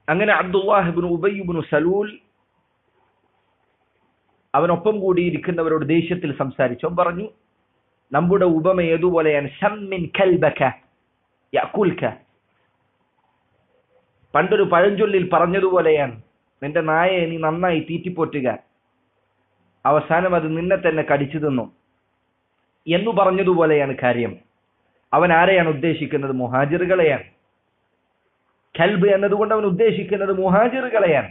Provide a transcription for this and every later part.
അങ്ങനെ അബ്ദുല്ലാഹിബിന് ഉബയ്യുബിന് സലൂൽ അവനൊപ്പം കൂടിയിരിക്കുന്നവരോട് ദേഷ്യത്തിൽ സംസാരിച്ചു അവൻ പറഞ്ഞു നമ്മുടെ ഉപമ ഏതുപോലെയാണ് ഷമ്മിൻ കൽബക യഅകുൽക പണ്ടൊരു പഴഞ്ചൊല്ലിൽ പറഞ്ഞതുപോലെയാണ് നിന്റെ നായയെ നീ നന്നായി തീറ്റിപ്പോറ്റുക അവസാനം അത് നിന്നെ തന്നെ കടിച്ചു തിന്നു എന്നു പറഞ്ഞതുപോലെയാണ് കാര്യം അവൻ ആരെയാണ് ഉദ്ദേശിക്കുന്നത് മുഹാജിറുകളെയാണ് കൽബ് എന്നതുകൊണ്ട് അവൻ ഉദ്ദേശിക്കുന്നത് മുഹാജിറുകളെയാണ്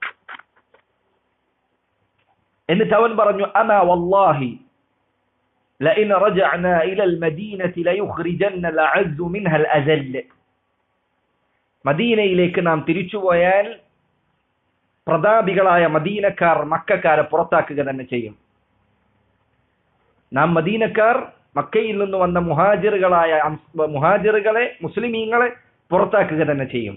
എന്നിട്ട് അവൻ പറഞ്ഞു അമാ വല്ലാഹി لئن رجعنا إلى المدينة ليخرجن الأعز منها الأذل മദീനയിലേക്ക് നാം തിരിച്ചുപോയാൽ പ്രതാപികളായ മദീനക്കാർ മക്കാരെ പുറത്താക്കുക തന്നെ ചെയ്യും നാം മദീനക്കാർ മക്കയിൽ നിന്ന് വന്ന മുഹാജിറുകളായ അംസ്- മുഹാജിറുകളെ മുസ്ലിമീങ്ങളെ പുറത്താക്കുക തന്നെ ചെയ്യും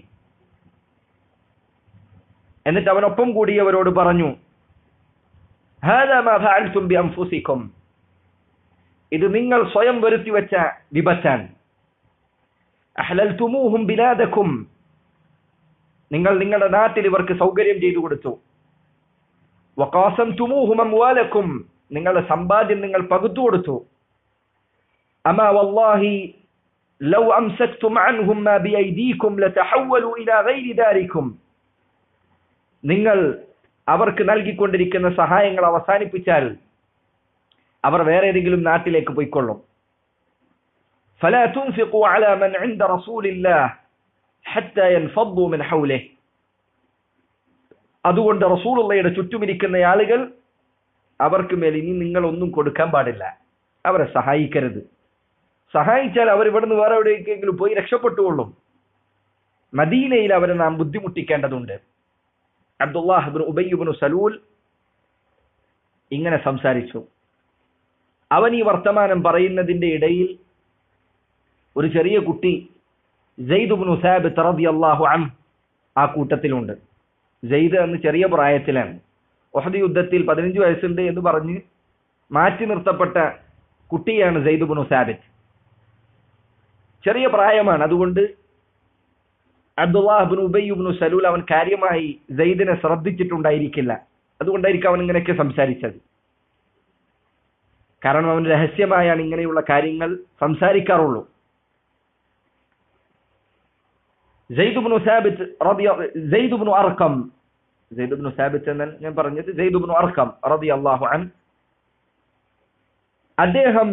എന്നിട്ട് അവനൊപ്പം കൂടിയവരോട് പറഞ്ഞു "ഹാദാ മാ ഫഅൽതും ബിഅൻഫുസിക്കും." ഇത് നിങ്ങൾ സ്വയം വരുത്തി വെച്ച വിപത്താൻ അഹ്ലൽതുമൂഹും ബിലാദക്കും നിങ്ങൾ നിങ്ങളുടെ നാട്ടിൽ ഇവർക്ക് സൗകര്യം ചെയ്തു കൊടുത്തു വഖാസംതുമൂഹും അംവാലക്കും നിങ്ങളുടെ സമ്പാദ്യം നിങ്ങൾ പകുത്തു കൊടുത്തു അമാ വല്ലാഹി ലൗ അംസക്തും അൻഹും മാ ബിഐദീകും ലതഹവ്വലു ഇലാ ഗൈരി ദാരിക്കും നിങ്ങൾ അവർക്ക് നൽകിക്കൊണ്ടിരിക്കുന്ന സഹായങ്ങൾ അവസാനിപ്പിച്ചാൽ അവർ വേറെ ഏതെങ്കിലും നാട്ടിലേക്ക് പോയിക്കൊള്ളും فلا تنفقوا على من عند رسول الله حتى ينفضوا من حوله അതുകൊണ്ട് റസൂലുള്ളയുടെ ചുറ്റുമിരിക്കുന്ന ആളുകൾ അവർക്ക് മേൽ ഇനി നിങ്ങൾ ഒന്നും കൊടുക്കാൻ പാടില്ല അവരെ സഹായിക്കരുത് സഹായിച്ചാൽ അവർ ഇവിടുന്ന് വേറെ എവിടേക്കെങ്കിലും പോയി രക്ഷപ്പെട്ടുകൊള്ളും മദീനയിൽ അവരെ നാം ബുദ്ധിമുട്ടിക്കേണ്ടതുണ്ട് അബ്ദുല്ലാഹിബിൻ ഉബയ്യുബിന് സലൂൽ ഇങ്ങനെ സംസാരിച്ചു അവൻ ഈ വർത്തമാനം പറയുന്നതിന്റെ ഇടയിൽ ഒരു ചെറിയ കുട്ടി ജയ്ദുബിനു സാബിത്ത് റളിയല്ലാഹു അൻഹു ആ കൂട്ടത്തിലുണ്ട് ജയ്ദ് എന്ന് ചെറിയ പ്രായത്തിലാണ് ഒഹദ് യുദ്ധത്തിൽ പതിനഞ്ച് വയസ്സുണ്ട് എന്ന് പറഞ്ഞ് മാറ്റി നിർത്തപ്പെട്ട കുട്ടിയാണ് ജയ്ദുബിനു സാബിത്ത് ചെറിയ പ്രായമാണ് അതുകൊണ്ട് അബ്ദുല്ലാഹിബിൻ ഉബയ്യുബിനു സലൂൽ അവൻ കാര്യമായി ജയ്ദിനെ ശ്രദ്ധിച്ചിട്ടുണ്ടായിരിക്കില്ല അതുകൊണ്ടായിരിക്കും അവൻ ഇങ്ങനെയൊക്കെ സംസാരിച്ചത് കാരണം അവൻ രഹസ്യമായാണ് ഇങ്ങനെയുള്ള കാര്യങ്ങൾ സംസാരിക്കാറുള്ളൂ ജയ്ദുബ്നു സാബിത്ത് റളിയ ജയ്ദുബ്നു അർക്കം ജയ്ദുബ്നു സാബിത്ത് എന്നാൽ ഞാൻ പറഞ്ഞത് ജയ്ദുബ്നു അർക്കം റളിയല്ലാഹു അൻ അദ്ദേഹം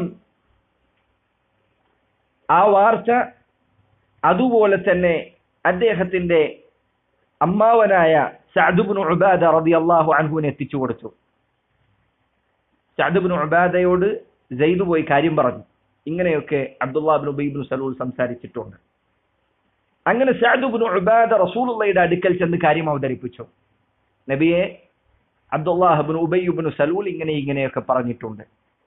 ആ വാർത്ത അതുപോലെ തന്നെ അദ്ദേഹത്തിന്റെ അമ്മാവനായ സഅദുബ്നു ഉബാദ റളിയല്ലാഹു അൻഹുവിനെ എത്തിച്ചു കൊടുത്തു സഅദുബ്നു ഉബാദയോട് ജയ്ദ് പോയി കാര്യം പറഞ്ഞു ഇങ്ങനെയൊക്കെ അബ്ദുല്ലാഹിബ്നു ഉബൈബ്നു സലൂൽ സംസാരിച്ചിട്ടുണ്ട് അങ്ങനെ സഅദുബ്നു ഉബാദ റസൂലുള്ളയുടെ അടുക്കൽ ചെന്ന് കാര്യം അവതരിപ്പിച്ചു നബിയെ അബ്ദുല്ലാഹിബ്നു ഉബയ്യുബ്നു സലൂൽ ഇങ്ങനെ ഇങ്ങനെയൊക്കെ പറഞ്ഞിട്ടുണ്ട്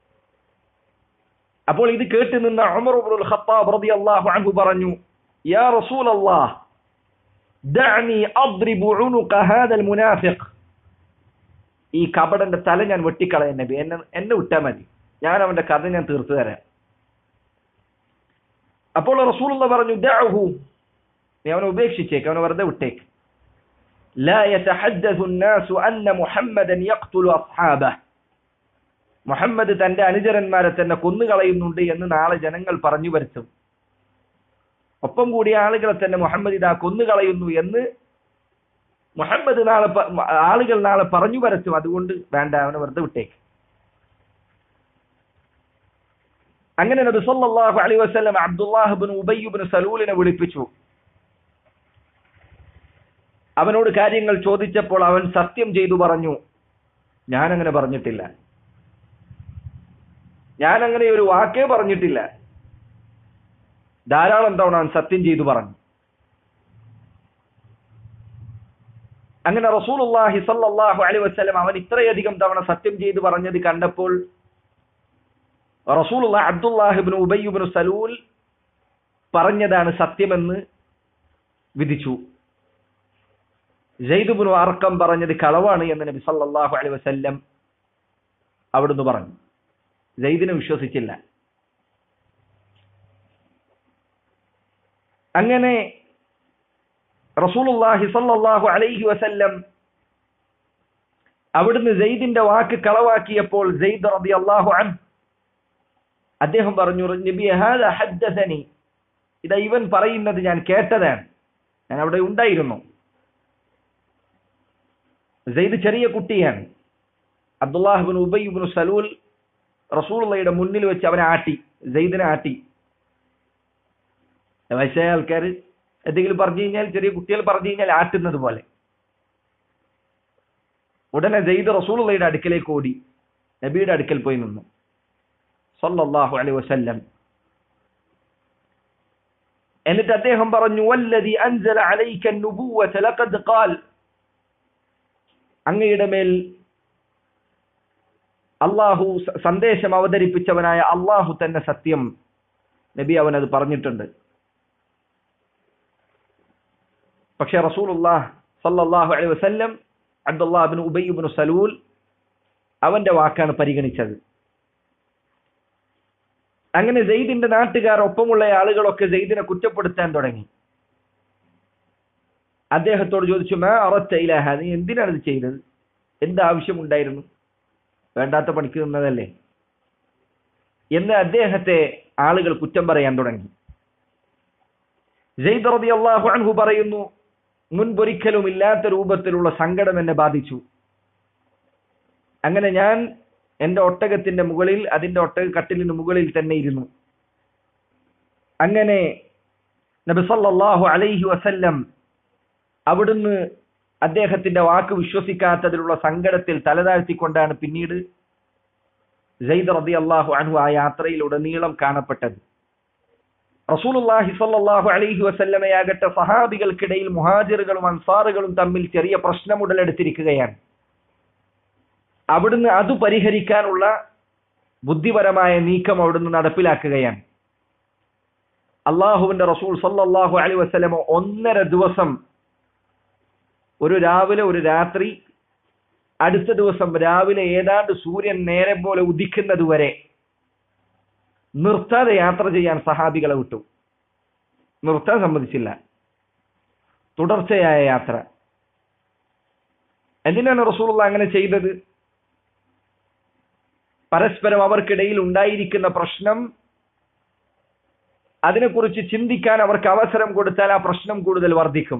അപ്പോൾ ഇത് കേട്ട് നിന്ന ഉമർ ഇബ്നുൽ ഖത്താബ് റളിയല്ലാഹു അൻഹു പറഞ്ഞു യാ റസൂലല്ലാഹ് ദഅനി അദ്രിബു ഉനുക ഹാദൽ മുനാഫിഖ് ഈ കപടന്റെ തല ഞാൻ വെട്ടിക്കളയാൻ നബി എന്നെ എന്നെ വിട്ടാൽ മതി ഞാൻ അവന്റെ കഥ ഞാൻ തീർത്തു തരാം അപ്പോൾ റസൂലുള്ള പറഞ്ഞു ദഅഹു നീ അവനെ ഉപേക്ഷിച്ചേക്ക് അവനെ വെറുതെ വിട്ടേക്ക് لا يتحدث الناس أن محمدا يقتل أصحابه മുഹമ്മദ് തന്റെ അനുചരന്മാരെ തന്നെ കൊന്നുകളയുന്നുണ്ട് എന്ന് നാളെ ജനങ്ങൾ പറഞ്ഞു വരുത്തും ഒപ്പം കൂടിയ ആളുകളെ തന്നെ മുഹമ്മദ് ഇതാ കൊന്നുകളയുന്നു എന്ന് മുഹമ്മദ് നാളെ പ- ആളുകൾ നാളെ പറഞ്ഞു വരച്ചും അതുകൊണ്ട് വേണ്ട അവനെ വെറുതെ വിട്ടേക്ക് അങ്ങനെ നബി സല്ലല്ലാഹു അലൈഹി വസല്ലം അബ്ദുല്ലാഹ് ഇബ്നു ഉബയ്യ് ഇബ്നു സലൂലിനെ വിളിപ്പിച്ചു അവനോട് കാര്യങ്ങൾ ചോദിച്ചപ്പോൾ അവൻ സത്യം ചെയ്തു പറഞ്ഞു ഞാൻ അങ്ങനെ പറഞ്ഞിട്ടില്ല ഞാൻ അങ്ങനെ ഒരു വാക്കേ പറഞ്ഞിട്ടില്ല ധാരാളം തവണ അവൻ സത്യം ചെയ്തു പറഞ്ഞു അങ്ങനെ റസൂലുള്ളാഹി സല്ലല്ലാഹു അലൈഹി വസല്ലം അവൻ ഇത്രയധികം തവണ സത്യം ചെയ്തു പറഞ്ഞത് കണ്ടപ്പോൾ റസൂലുള്ള അബ്ദുല്ലാഹിബ്നു ഉബയ്യുബ്നു സലൂൽ പറഞ്ഞതാണ് സത്യമെന്ന് വിധിച്ചു ജയ്ദുബ്നു അർക്കം പറഞ്ഞത് കളവാണ് എന്ന് നബി സല്ലല്ലാഹു അലൈഹി വസല്ലം അവിടുന്ന് പറഞ്ഞു ജയ്ദിനെ വിശ്വസിച്ചില്ല അങ്ങനെ റസൂലുള്ളാഹി സ്വല്ലല്ലാഹു അലൈഹി വസല്ലം അവിടുന്ന് സെയ്ദിന്റെ വാക്ക് കളവാക്കിയപ്പോൾ സെയ്ദ് റളിയല്ലാഹു അൻഹു അദ്ദേഹം പറഞ്ഞു നബി ഹാദ ഹദ്ദസനി ഇതാ ഇവൻ പറയുന്നത് ഞാൻ കേട്ടതാണ് ഞാൻ അവിടെ ഉണ്ടായിരുന്നു സെയ്ദ് ചെറിയ കുട്ടിയാണ് അബ്ദുല്ലാഹിബിൻ ഉബൈബിൻ സലൂൽ റസൂലുള്ളയുടെ മുന്നിൽ വെച്ച് അവനെ ആട്ടി സെയ്ദിനെ ആട്ടി വയസ്സായ ആൾക്കാർ എന്തെങ്കിലും പറഞ്ഞു കഴിഞ്ഞാൽ ചെറിയ കുട്ടികൾ പറഞ്ഞു കഴിഞ്ഞാൽ ആട്ടുന്നത് പോലെ ഉടനെ സെയ്ദ് റസൂലുള്ളയുടെ അടുക്കലേക്ക് ഓടി നബിയുടെ അടുക്കൽ പോയി നിന്നു സല്ലല്ലാഹു അലൈഹി വസല്ലം എന്നിട്ട് അദ്ദേഹം പറഞ്ഞു വല്ലദി അൻസല അലൈക നുബുവത ലഖദ് ഖാൽ അങ്ങയുടെ മേൽ അള്ളാഹു സന്ദേശം അവതരിപ്പിച്ചവനായ അള്ളാഹു തന്നെ സത്യം നബി അവൻ അത് പറഞ്ഞിട്ടുണ്ട് പക്ഷെ റസൂലുള്ളാഹ് സല്ലല്ലാഹു അലൈഹി വസല്ലം അബ്ദുല്ലാഹിബ്നു ഉബയ്യബ്നു സലൂൽ അവന്റെ വാക്കാണ് പരിഗണിച്ചത് അങ്ങനെ സെയ്ദിന്റെ നാട്ടുകാർ ഒപ്പമുള്ള ആളുകളൊക്കെ സെയ്ദിനെ കുറ്റപ്പെടുത്താൻ തുടങ്ങി അദ്ദേഹത്തോട് ചോദിച്ചു മാ അറത്ത ഇലാഹ നീ എന്തിനാണ് ഇത് ചെയ്തത് എന്ത് ആവശ്യമുണ്ടായിരുന്നു വേണ്ടാത്ത പണിക്ക് നിന്നതല്ലേ എന്ന് അദ്ദേഹത്തെ ആളുകൾ കുറ്റം പറയാൻ തുടങ്ങി സെയ്ദ് റബി അള്ളാഹു അൻഹു പറയുന്നു മുൻപൊരിക്കലും ഇല്ലാത്ത രൂപത്തിലുള്ള സങ്കടം എന്നെ ബാധിച്ചു അങ്ങനെ ഞാൻ എന്റെ ഒട്ടകത്തിന്റെ മുകളിൽ അതിന്റെ ഒട്ടക കട്ടിലിന് മുകളിൽ തന്നെ ഇരുന്നു അങ്ങനെ നബി സല്ലല്ലാഹു അലൈഹി വസല്ലം അവിടുന്ന് അദ്ദേഹത്തിന്റെ വാക്ക് വിശ്വസിക്കാത്തതിലുള്ള സങ്കടത്തിൽ തലതാഴ്ത്തിക്കൊണ്ടാണ് പിന്നീട് സെയ്ദ് റബി അള്ളാഹു അൻഹു ആ യാത്രയിലുടനീളം കാണപ്പെട്ടത് റസൂലുള്ളാഹി സ്വല്ലല്ലാഹു അലൈഹി വസല്ലമയാകട്ടെ സഹാബികൾക്കിടയിൽ മുഹാജിറുകളും അൻസാറുകളും തമ്മിൽ ചെറിയ പ്രശ്നം ഉടലെടുത്തിരിക്കുകയാണ് അവിടുന്ന് അത് പരിഹരിക്കാനുള്ള ബുദ്ധിപരമായ നീക്കം അവിടുന്ന് നടപ്പിലാക്കുകയാണ് അള്ളാഹുവിന്റെ റസൂൽ സല്ലല്ലാഹു അലൈഹി വസല്ലമ ഒന്നര ദിവസം ഒരു രാവിലെ ഒരു രാത്രി അടുത്ത ദിവസം രാവിലെ ഏതാണ്ട് സൂര്യൻ നേരെ പോലെ ഉദിക്കുന്നത് വരെ നിർത്താതെ യാത്ര ചെയ്യാൻ സഹാബികളെ വിട്ടു നിർത്താൻ സമ്മതിച്ചില്ല തുടർച്ചയായ യാത്ര എന്തിനാണ് റസൂലുള്ള അങ്ങനെ ചെയ്തത് പരസ്പരം അവർക്കിടയിൽ ഉണ്ടായിരിക്കുന്ന പ്രശ്നം അതിനെക്കുറിച്ച് ചിന്തിക്കാൻ അവർക്ക് അവസരം കൊടുത്താൽ ആ പ്രശ്നം കൂടുതൽ വർദ്ധിക്കും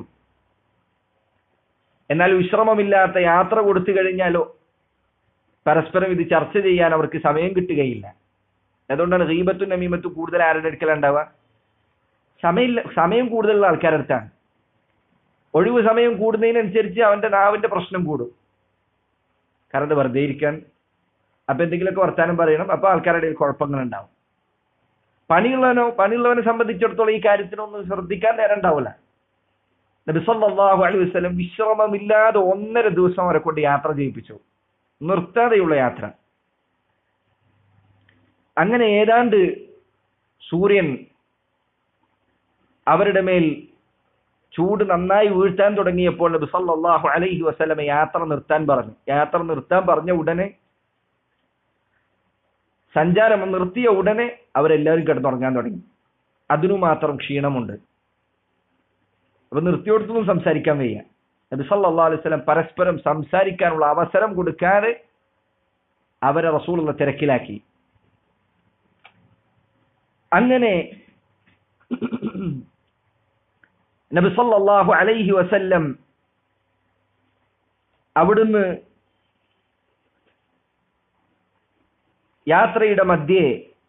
എന്നാൽ വിശ്രമമില്ലാത്ത യാത്ര കൊടുത്തു കഴിഞ്ഞാലോ പരസ്പരം ഇത് ചർച്ച ചെയ്യാൻ അവർക്ക് സമയം കിട്ടുകയില്ല അതുകൊണ്ടാണ് ഗീബത്തും നമീമത്തും കൂടുതൽ ആരുടെ അടുക്കലുണ്ടാവുക സമയമില്ല സമയം കൂടുതലുള്ള ആൾക്കാരുടെ അടുത്താണ് ഒഴിവ് സമയം കൂടുന്നതിനനുസരിച്ച് അവന്റെ നാവിന്റെ പ്രശ്നം കൂടും കാരണം വെറുതെ ഇരിക്കാൻ അപ്പൊ എന്തെങ്കിലുമൊക്കെ വർത്താനം പറയണം അപ്പൊ ആൾക്കാരുടെ ഇടയിൽ കുഴപ്പങ്ങൾ ഉണ്ടാവും പണിയുള്ളവനോ പണിയുള്ളവനെ സംബന്ധിച്ചിടത്തോളം ഈ കാര്യത്തിനൊന്നും ശ്രദ്ധിക്കാൻ നേരം ഉണ്ടാവില്ല നബി സല്ലല്ലാഹു അലൈഹി വസല്ലം വിശ്രമമില്ലാതെ ഒന്നര ദിവസം അവരെ കൊണ്ട് യാത്ര ചെയ്യിപ്പിച്ചു നിർത്താതെയുള്ള യാത്ര അങ്ങനെ ഏതാണ്ട് സൂര്യൻ അവരുടെ മേൽ ചൂട് നന്നായി വീഴ്ത്താൻ തുടങ്ങിയപ്പോൾ നബി സല്ലല്ലാഹു അലൈഹി വസല്ലം യാത്ര നിർത്താൻ പറഞ്ഞു യാത്ര നിർത്താൻ പറഞ്ഞ ഉടനെ സഞ്ചാരം നിർത്തിയ ഉടനെ അവരെല്ലാവരും കിടന്നുറങ്ങാൻ തുടങ്ങി അതിനു മാത്രം ക്ഷീണമുണ്ട് അപ്പൊ നിർത്തിയോടത്തൊന്നും സംസാരിക്കാൻ വയ്യ നബി സല്ലല്ലാഹു അലൈഹി വസല്ലം പരസ്പരം സംസാരിക്കാനുള്ള അവസരം കൊടുക്കാതെ അവരെ റസൂലുള്ള തിരക്കിലാക്കി അങ്ങനെ നബി സല്ലല്ലാഹു അലൈഹി വസല്ലം അവിടുന്ന് യാത്രയുടെ മധ്യേ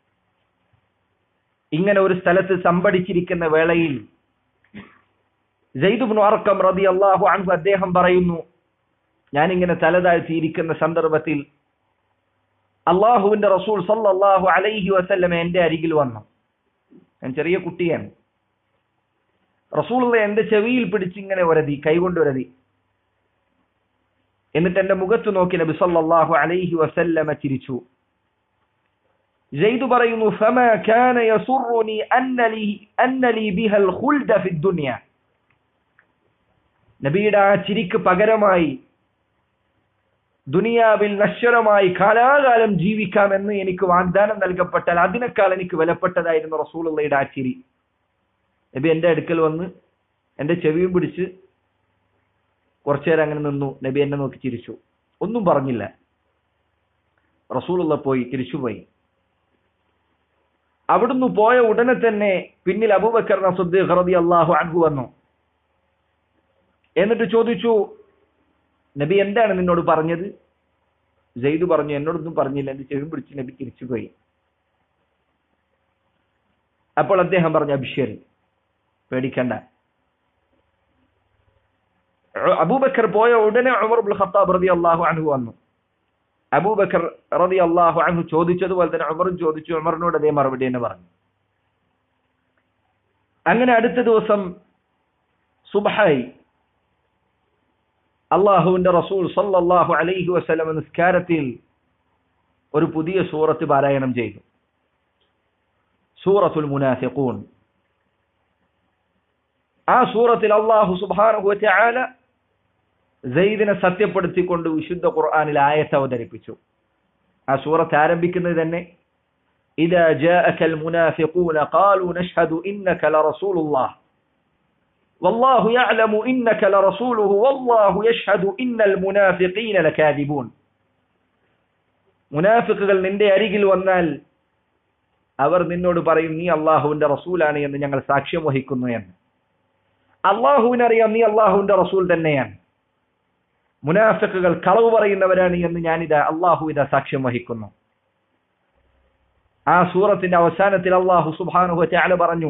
ഇങ്ങനെ ഒരു സ്ഥലത്ത് സമ്പടിച്ചിരിക്കുന്ന വേളയിൽ ജയ്ദുബ്നു അർക്കം റതി അള്ളാഹു അൻഹു അദ്ദേഹം പറയുന്നു ഞാൻ ഇങ്ങനെ തലതാഴ്ത്തിയിരിക്കുന്ന സന്ദർഭത്തിൽ അള്ളാഹുവിന്റെ റസൂൽ സല്ലല്ലാഹു അലൈഹി വസല്ലം എന്റെ അരികിൽ വന്നു ഞാൻ ചെറിയ കുട്ടിയാണ് റസൂലുള്ള എന്റെ ചെവിയിൽ പിടിച്ചിങ്ങനെ ഒരതി കൈകൊണ്ട് ഒരതി എന്നിട്ട് എന്റെ മുഖത്ത് നോക്കി നബി സല്ലല്ലാഹു അലൈഹി വസല്ലമ ചിരിച്ചു ജയ്ദ് പറയുന്നു فما كان يسرني أن لي أن لي بها الخلد في الدنيا നബിയുടെ ആ ചിരിക്ക് പകരമായി ദുനിയാവിൽ നശ്വരമായി കാലാകാലം ജീവിക്കാമെന്ന് എനിക്ക് വാഗ്ദാനം നൽകപ്പെട്ടാൽ അതിനേക്കാൾ എനിക്ക് വിലപ്പെട്ടതായിരുന്നു റസൂലുള്ളയുടെ ആ ചിരി നബി എന്റെ അടുക്കൽ വന്ന് എന്റെ ചെവിയും പിടിച്ച് കുറച്ചു നേരം അങ്ങനെ നിന്നു നബി എന്നെ നോക്കി ചിരിച്ചു ഒന്നും പറഞ്ഞില്ല റസൂലുള്ള പോയി തിരിച്ചുപോയി അവിടുന്ന് പോയ ഉടനെ തന്നെ പിന്നിൽ അബൂബക്കർ സുദ്ദീഖ് റതി അള്ളാഹു അൻഹു വന്നു എന്നിട്ട് ചോദിച്ചു നബി എന്താണ് നിന്നോട് പറഞ്ഞത് ജയ്ദ് പറഞ്ഞു എന്നോടൊന്നും പറഞ്ഞില്ല എന്റെ ചെവി പിടിച്ച് നബി തിരിച്ചുപോയി അപ്പോൾ അദ്ദേഹം പറഞ്ഞു അഭിഷേർ പേടിക്കണ്ട അബൂബക്കർ പോയ ഉടനെ ഉമർ ബുൽ ഖത്താബ് റതി അള്ളാഹു അൻഹു വന്നു അബൂബക്കർ റതി അള്ളാഹു അൻഹു ചോദിച്ചതുപോലെ തന്നെ ഉമറും ചോദിച്ചു ഉമറിനോട് അതേ മറുപടി തന്നെ പറഞ്ഞു അങ്ങനെ അടുത്ത ദിവസം സുബഹായി അള്ളാഹുവിന്റെ റസൂൽ സല്ലല്ലാഹു അലൈഹി വസല്ലം നിസ്കാരത്തിൽ ഒരു പുതിയ സൂറത്ത് പാരായണം ചെയ്തു സൂറത്തുൽ മുനാഫിഖൂൻ ആ സൂറത്തിൽ അള്ളാഹു സുബ്ഹാനഹു വതആല സെയ്ദിനെ സത്യപ്പെടുത്തിക്കൊണ്ട് വിശുദ്ധ ഖുർആനിൽ ആയത്ത് അവതരിപ്പിച്ചു ആ സൂറത്ത് ആരംഭിക്കുന്നത് തന്നെ إذا جاءك المنافقون قالوا نشهد إنك لرسول الله والله يعلم إنك لرسوله والله يشهد إن المنافقين لكاذبون മുനാഫിക്കുകൾ നിന്റെ അരികിൽ വന്നാൽ അവർ നിന്നോട് പറയും നീ അള്ളാഹുവിന്റെ റസൂലാണ് എന്ന് ഞങ്ങൾ സാക്ഷ്യം വഹിക്കുന്നു എന്ന് അള്ളാഹുവിനറിയാം നീ അള്ളാഹുവിന്റെ റസൂൽ തന്നെയാണ് മുനാഫിക്കുകൾ കളവ് പറയുന്നവരാണ് എന്ന് ഞാനിത് അള്ളാഹു ഇതാ സാക്ഷ്യം വഹിക്കുന്നു ആ സൂറത്തിന്റെ അവസാനത്തിൽ അള്ളാഹു സുബാനുഹ ചാല പറഞ്ഞു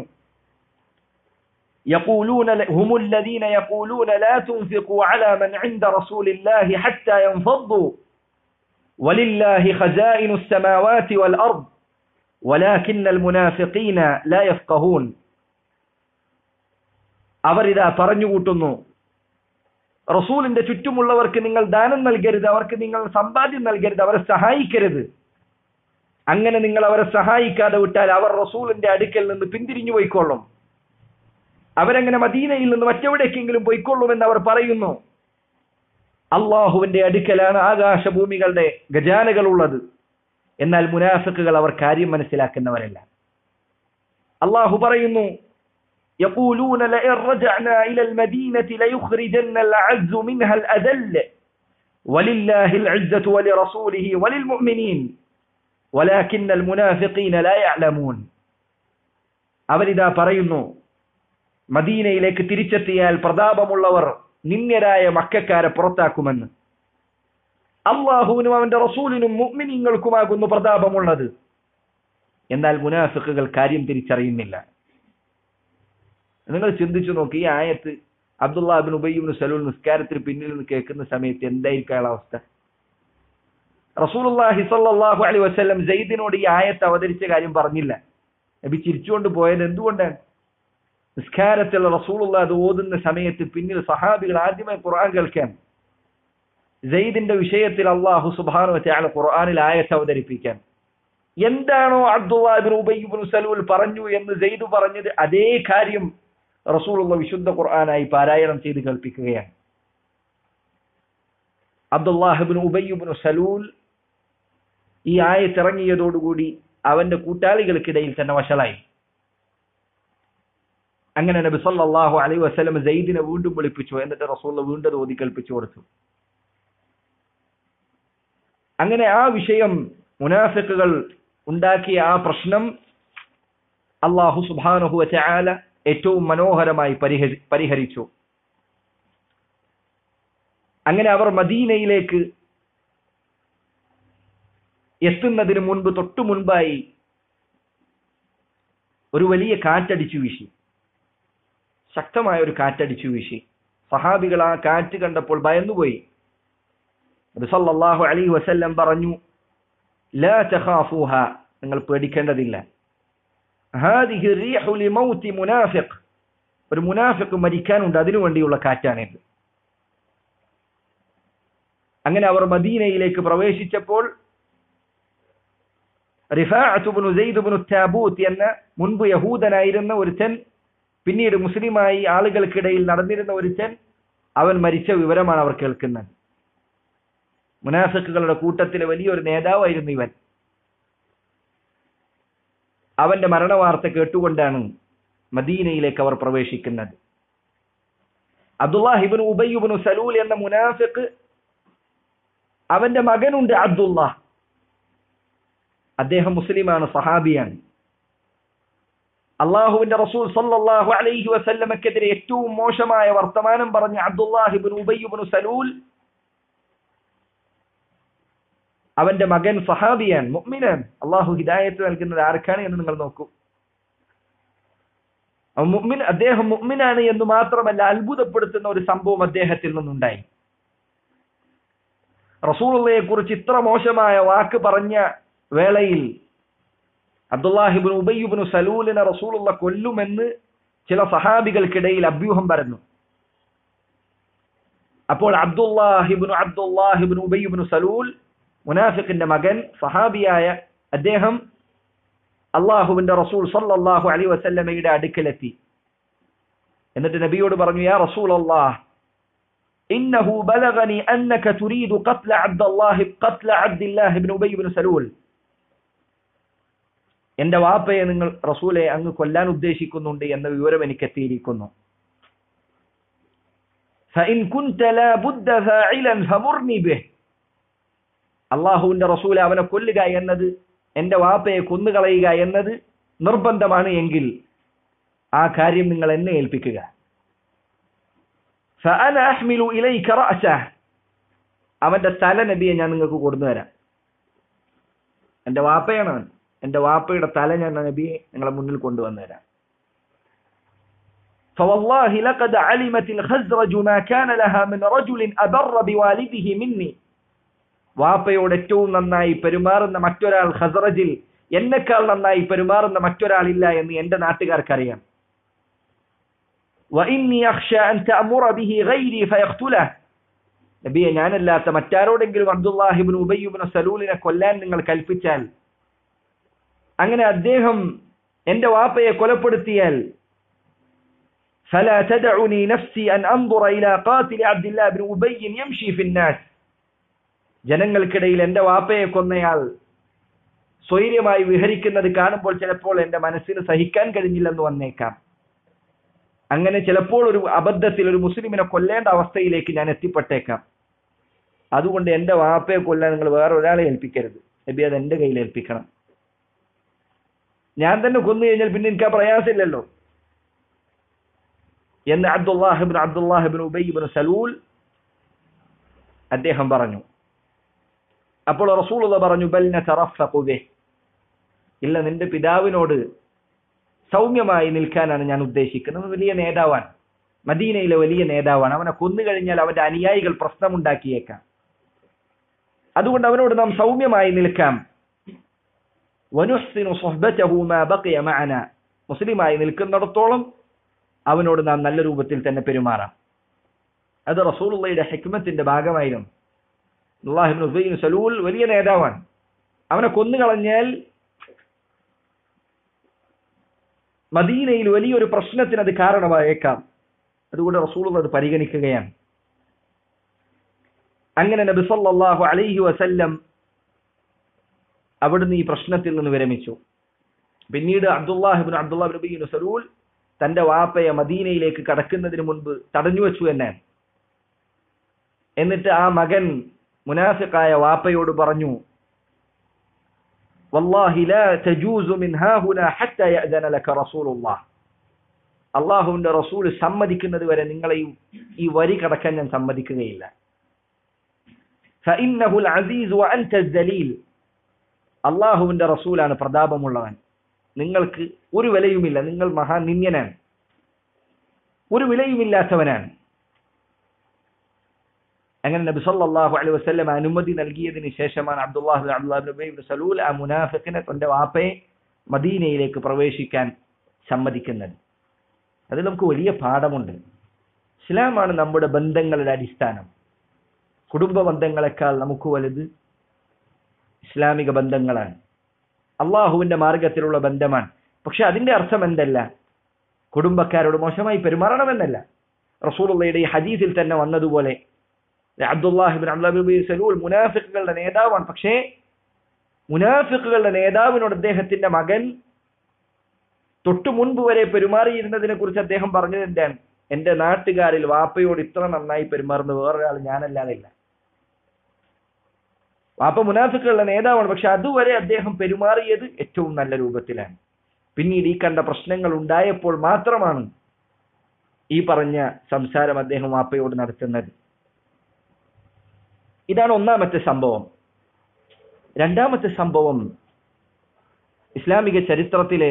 يقولون هم الذين يقولون لا تنفقوا على من عند رسول الله حتى ينفضوا ولله خزائن السماوات والأرض ولكن المنافقين لا يفقهون അവരിതാ പറഞ്ഞുകൂട്ടുന്നു റസൂലിന്റെ ചുറ്റുമുള്ളവർക്ക് നിങ്ങൾ ദാനം നൽകരുത് അവർക്ക് നിങ്ങൾ സമ്പാദ്യം നൽകരുത് അവരെ സഹായിക്കരുത് അങ്ങനെ നിങ്ങൾ അവരെ സഹായിക്കാതെ വിട്ടാൽ അവർ റസൂലിന്റെ അടുക്കൽ നിന്ന് പിന്തിരിഞ്ഞു പോയിക്കൊള്ളും അവരങ്ങനെ മദീനയിൽ നിന്ന് മറ്റെവിടേക്കെങ്കിലും പോയിക്കൊള്ളുമെന്ന് അവർ പറയുന്നു അള്ളാഹുവിന്റെ അടുക്കലാണ് ആകാശഭൂമികളുടെ ഖജാനകൾ ഉള്ളത് എന്നാൽ മുനാഫിക്കുകൾ അവർ കാര്യം മനസ്സിലാക്കുന്നവരല്ല അള്ളാഹു പറയുന്നു يقولون لئن رجعنا إلى المدينة ليخرجن الأعز منها الأذل ولله العزة ولرسوله وللمؤمنين ولكن المنافقين لا يعلمون അവരിതാ പറയുന്നു മദീനയിലേക്ക് തിരിച്ചെത്തിയാൽ പ്രതാപമുള്ളവർ നിന്യരായ മക്കാരെ പുറത്താക്കുമെന്ന് അള്ളാഹുവിനും അവന്റെ റസൂലിനും മുഅ്മിനീങ്ങൾക്കുമാകുന്നു പ്രതാപമുള്ളത് എന്നാൽ മുനാഫിക്കുകൾ കാര്യം തിരിച്ചറിയുന്നില്ല നിങ്ങൾ ചിന്തിച്ചു നോക്കി ഈ ആയത്ത് അബ്ദുല്ലാബിൻ ഉബയ്യുബിൻ സലൂൽ നിസ്കാരത്തിന് പിന്നിൽ നിന്ന് കേൾക്കുന്ന സമയത്ത് എന്തായിരിക്കും അയാളെ അവസ്ഥ റസൂലുള്ളാഹി സ്വല്ലല്ലാഹു അലൈഹി വസല്ലം സെയ്ദിനോട് ഈ ആയത്ത് അവതരിച്ച കാര്യം പറഞ്ഞില്ല നബി ചിരിച്ചുകൊണ്ട് പോയത് എന്തുകൊണ്ടാണ് നിസ്കാരത്തിൽ റസൂലുള്ള അത് ഓതുന്ന സമയത്ത് പിന്നിൽ സഹാബികൾ ആദ്യമായി ഖുർആൻ കേൾക്കാൻ സെയ്ദിന്റെ വിഷയത്തിൽ അള്ളാഹു സുബാനു വച്ചാൽ ഖുർആനിൽ ആയത്ത് അവതരിപ്പിക്കാൻ എന്താണോ അബ്ദുല്ലാബിൻ ഉബയ്യുബിൻ സലൂൽ പറഞ്ഞു എന്ന് സെയ്ദ് പറഞ്ഞത് അതേ കാര്യം റസൂലുള്ള വിശുദ്ധ ഖുർആനായി പാരായണം ചെയ്ത് കേൾപ്പിക്കുകയാണ് അബ്ദുല്ലാഹിബിൻ ഉബയ്യുബിൻ സലൂൽ ഈ ആയത്തിറങ്ങിയതോടുകൂടി അവന്റെ കൂട്ടാളികൾക്കിടയിൽ തന്നെ വഷളായി അങ്ങനെ നബി സല്ലല്ലാഹു അലൈഹി വസല്ലം സെയ്ദിനെ വീണ്ടും വിളിപ്പിച്ചു എന്നിട്ട് റസൂൽ വീണ്ടും ഓതി കൽപ്പിച്ചു കൊടുത്തു അങ്ങനെ ആ വിഷയം മുനാഫിക്കുകൾ ഉണ്ടാക്കിയ ആ പ്രശ്നം അള്ളാഹു സുബാനുഹു ചാല ഏറ്റവും മനോഹരമായി പരിഹരി പരിഹരിച്ചു അങ്ങനെ അവർ മദീനയിലേക്ക് എത്തുന്നതിന് മുൻപ് തൊട്ടു മുൻപായി ഒരു വലിയ കാറ്റടിച്ചു വീശി ശക്തമായ ഒരു കാറ്റടിച്ചു വീശി സഹാബികൾ ആ കാറ്റ് കണ്ടപ്പോൾ ഭയന്നുപോയി സല്ലല്ലാഹു അലൈഹി വസല്ലം പറഞ്ഞു ലാ തഖാഫൂഹ നിങ്ങൾ പേടിക്കേണ്ടതില്ല ഹാദിഹി റീഹു ലിമൗതി മുനാഫിഖ് ഒരു മുനാഫിഖ് മരിക്കാനുണ്ട് അതിനു വേണ്ടിയുള്ള കാറ്റാണിത് അങ്ങനെ അവർ മദീനയിലേക്ക് പ്രവേശിച്ചപ്പോൾ റിഫാഅത്തുബ്നു സെയ്ദുബ്നു താബൂത്ത് എന്ന മുൻപ് യഹൂദനായിരുന്ന ഒരുത്തൻ പിന്നീട് മുസ്ലിമായി ആളുകൾക്കിടയിൽ നടന്നിരുന്ന ഒരുത്തൻ അവൻ മരിച്ച വിവരമാണ് അവർ കേൾക്കുന്നത് മുനാഫിക്കുകളുടെ കൂട്ടത്തിലെ വലിയൊരു നേതാവായിരുന്നു ഇവൻ അവന്റെ മരണവാർത്ത കേട്ടുകൊണ്ടാണ് മദീനയിലേക്ക് അവർ പ്രവേശിക്കുന്നത് അബ്ദുല്ലാഹിബിൻ ഉബയ്യുബിൻ സലൂൽ എന്ന മുനാഫിഖ് അവന്റെ മകനുണ്ട് അബ്ദുള്ള അദ്ദേഹം മുസ്ലിമാണ് സഹാബിയാണ് അള്ളാഹുവിന്റെ റസൂൽ സല്ലല്ലാഹു അലൈഹി വസല്ലമക്കെതിരെ ഏറ്റവും മോശമായ വർത്തമാനം പറഞ്ഞ അബ്ദുല്ലാഹിബിൻ ഉബയ്യുബിൻ സലൂൽ അവന്റെ മകൻ സഹാബിയാൻ മുഅ്മിനാൻ അള്ളാഹു ഹിദായത്ത് നൽകുന്നത് ആർക്കാണ് എന്ന് നിങ്ങൾ നോക്കൂ അവൻ മുഅ്മിൻ അദ്ദേഹം മുഅ്മിനാണ് എന്ന് മാത്രമല്ല അത്ഭുതപ്പെടുത്തുന്ന ഒരു സംഭവം അദ്ദേഹത്തിൽ നിന്നുണ്ടായി റസൂലുള്ളയെ കുറിച്ച് ഇത്ര മോശമായ വാക്ക് പറഞ്ഞ വേളയിൽ അബ്ദുല്ലാഹിബിൻ ഉബയ്യുബിൻ സലൂലിനെ റസൂലുള്ള കൊല്ലുമെന്ന് ചില സഹാബികൾക്കിടയിൽ അഭ്യൂഹം പരന്നു അപ്പോൾ അബ്ദുല്ലാഹിബിൻ അബ്ദുല്ലാഹിബിൻ ഉബയ്യുബിൻ സലൂൽ മുനാഫിഖിന്റെ മകൻ സഹാബിയായ അദ്ദേഹം അള്ളാഹുവിന്റെ റസൂൽ സല്ലല്ലാഹു അലൈഹി വസല്ലമയുടെ അടുക്കലെത്തി എന്നിട്ട് നബിയോട് പറഞ്ഞു യാ റസൂൽ അല്ലാഹ് ഇന്നഹു ബലഗനി അന്നക തുരീദു ഖത്ല അബ്ദുല്ലാഹി ഖത്ല അബ്ദുല്ലാഹി ഇബ്നു ഉബൈ ഇബ്നു സലൂൽ എന്റെ വാപ്പയെ നിങ്ങൾ റസൂലെ അങ്ങ് കൊല്ലാൻ ഉദ്ദേശിക്കുന്നുണ്ട് എന്ന വിവരം എനിക്ക് എത്തിയിരിക്കുന്നു فإن كنت لا بد فاعلا فمرني به അള്ളാഹുവിന്റെ റസൂൽ അവനെ കൊല്ലുക എന്നത് എന്റെ വാപ്പയെ കൊന്നുകളയുക എന്നത് നിർബന്ധമാണ് എങ്കിൽ ആ കാര്യം നിങ്ങൾ എന്നെ ഏൽപ്പിക്കുക فأنا أحمل إليك رأسه അവന്റെ തല നബിയെ ഞാൻ നിങ്ങൾക്ക് കൊണ്ടുവരാം എന്റെ വാപ്പയാണ് അവൻ എന്റെ വാപ്പയുടെ തല ഞാൻ നബിയെ നിങ്ങളെ മുന്നിൽ കൊണ്ടുവന്നു തരാം فوالله لقد علمت الخزرج ما كان لها من رجل أبر بوالده مني വാപ്പയോട് ഏറ്റവും നന്നായി പെരുമാറുന്ന മറ്റൊരാൾ ഖസറജിൽ എന്നെക്കാൾ നന്നായി പെരുമാറുന്ന മറ്റൊരാളില്ല എന്ന് എന്റെ നാട്ടുകാർക്കറിയാം وإني أخشى أن تأمر به غيري فيقتله നബിയെ ഞാനല്ലാത്ത മറ്റാരോടെങ്കിലും അബ്ദുല്ലാഹിബിൻ ഉബയ്യുബിൻ സലൂലിനെ കൊല്ലാൻ നിങ്ങൾ കൽപ്പിച്ചാൽ അങ്ങനെ അദ്ദേഹം എന്റെ വാപ്പയെ കൊലപ്പെടുത്തിയാൽ فلا تدعني نفسي أن أنظر إلى قاتل عبد الله بن أبي يمشي في الناس ജനങ്ങൾക്കിടയിൽ എന്റെ വാപ്പയെ കൊന്നയാൾ സ്വൈര്യമായി വിഹരിക്കുന്നത് കാണുമ്പോൾ ചിലപ്പോൾ എന്റെ മനസ്സിന് സഹിക്കാൻ കഴിഞ്ഞില്ലെന്ന് വന്നേക്കാം അങ്ങനെ ചിലപ്പോൾ ഒരു അബദ്ധത്തിൽ ഒരു മുസ്ലിമിനെ കൊല്ലേണ്ട അവസ്ഥയിലേക്ക് ഞാൻ എത്തിപ്പെട്ടേക്കാം അതുകൊണ്ട് എന്റെ വാപ്പയെ കൊല്ലാൻ നിങ്ങൾ വേറെ ഒരാളെ ഏൽപ്പിക്കരുത് നബി അത് എന്റെ കയ്യിൽ ഏൽപ്പിക്കണം ഞാൻ തന്നെ കൊന്നു കഴിഞ്ഞാൽ പിന്നെ എനിക്ക് ആ പ്രയാസമില്ലല്ലോ എന്ന് അബ്ദുല്ലാഹിബിൻ അബ്ദുല്ലാഹിബിൻ ഉബൈബിൻ സലൂൽ അദ്ദേഹം പറഞ്ഞു അപ്പോൾ റസൂലുള്ള പറഞ്ഞു ബൽന തറഫഖുബെ ഇല്ല നിന്റെ പിതാവിനോട് സൗമ്യമായി നിൽക്കാനാണ് ഞാൻ ഉദ്ദേശിക്കുന്നത് വലിയ നേതാവാണ് മദീനയിലെ വലിയ നേതാവാണ് അവനെ കൊന്നു കഴിഞ്ഞാൽ അവന്റെ അനുയായികൾ പ്രശ്നമുണ്ടാക്കിയേക്കാം അതുകൊണ്ട് അവനോട് നാം സൗമ്യമായി നിൽക്കാം വനുഹ്സിനു സുഹ്ബതഹു മാ ബഖിയ മഅന മുസ്ലിമായി നിൽക്കുന്നിടത്തോളം അവനോട് നാം നല്ല രൂപത്തിൽ തന്നെ പെരുമാറാം അത് റസൂലുള്ളയുടെ ഹിക്മത്തിന്റെ ഭാഗമായിരുന്നു അള്ളാഹിബിൻ ഉബൈൻ സലൂൽ വലിയ നേതാവാണ് അവനെ കൊന്നുകളഞ്ഞാൽ മദീനയിൽ വലിയൊരു പ്രശ്നത്തിന് അത് കാരണമായേക്കാം അതുകൊണ്ട് റസൂൾ അത് പരിഗണിക്കുകയാണ് അങ്ങനെ നബി സല്ലല്ലാഹു അലൈഹി വസല്ലം അവിടുന്ന് ഈ പ്രശ്നത്തിൽ നിന്ന് വിരമിച്ചു പിന്നീട് അബ്ദുല്ലാഹിബിൻ അബ്ദുല്ലാഹിബിൻ ഉബൈൻ സലൂൽ തന്റെ വാപ്പയെ മദീനയിലേക്ക് കടക്കുന്നതിന് മുൻപ് തടഞ്ഞു വെച്ചു എന്നാണ് എന്നിട്ട് ആ മകൻ മുനാഫിക്കായ വാപ്പയോട് പറഞ്ഞു والله لا تجوز من ها هنا حتى يأذن لك رسول الله അള്ളാഹുവിന്റെ റസൂൽ സമ്മതിക്കുന്നത് വരെ നിങ്ങളെ ഈ വരി കടക്കാൻ ഞാൻ സമ്മതിക്കുകയില്ല فإنه العزيز وأنت الذليل അള്ളാഹുവിന്റെ റസൂലാണ് പ്രതാപമുള്ളവൻ നിങ്ങൾക്ക് ഒരു വിലയുമില്ല നിങ്ങൾ മഹാനിന്യനാണ് ഒരു വിലയുമില്ലാത്തവനാണ് അങ്ങനെ നബി സല്ലല്ലാഹു അലൈഹി വസല്ലം അനുമതി നൽകിയതിന് ശേഷമാണ് അബ്ദുല്ലാഹി അബ്ദുല്ലാഹി ഉബൈ ഇബ്നു സലൂൽ ആ മുനാഫിഖിനെ തന്റെ വാപ്പയെ മദീനയിലേക്ക് പ്രവേശിക്കാൻ സമ്മതിക്കുന്നത് അതിൽ നമുക്ക് വലിയ പാഠമുണ്ട് ഇസ്ലാമാണ് നമ്മുടെ ബന്ധങ്ങളുടെ അടിസ്ഥാനം കുടുംബ ബന്ധങ്ങളെക്കാൾ നമുക്ക് വലുത് ഇസ്ലാമിക ബന്ധങ്ങളാണ് അള്ളാഹുവിന്റെ മാർഗത്തിലുള്ള ബന്ധമാണ് പക്ഷെ അതിന്റെ അർത്ഥം എന്തല്ല കുടുംബക്കാരോട് മോശമായി പെരുമാറണമെന്നല്ല റസൂലുള്ളയുടെ ഈ ഹദീസിൽ തന്നെ വന്നതുപോലെ അബ്ദുല്ലാഹിബിൻ അബ്ദുല്ലാബിൻ സലൂൽ മുനാഫിക്കുകളുടെ നേതാവാണ് പക്ഷേ മുനാഫിക്കുകളുടെ നേതാവിനോട് അദ്ദേഹത്തിന്റെ മകൻ തൊട്ടു മുൻപ് വരെ പെരുമാറിയിരുന്നതിനെ കുറിച്ച് അദ്ദേഹം പറഞ്ഞത് എന്താണ് എന്റെ നാട്ടുകാരിൽ വാപ്പയോട് ഇത്ര നന്നായി പെരുമാറുന്ന വേറൊരാൾ ഞാനല്ലാതെ ഇല്ല വാപ്പ മുനാഫിക്കുകളുടെ നേതാവാണ് പക്ഷെ അതുവരെ അദ്ദേഹം പെരുമാറിയത് ഏറ്റവും നല്ല രൂപത്തിലാണ് പിന്നീട് ഈ കണ്ട പ്രശ്നങ്ങൾ ഉണ്ടായപ്പോൾ മാത്രമാണ് ഈ പറഞ്ഞ സംസാരം അദ്ദേഹം വാപ്പയോട് നടത്തുന്നത് ഇതാണ് ഒന്നാമത്തെ സംഭവം രണ്ടാമത്തെ സംഭവം ഇസ്ലാമിക ചരിത്രത്തിലെ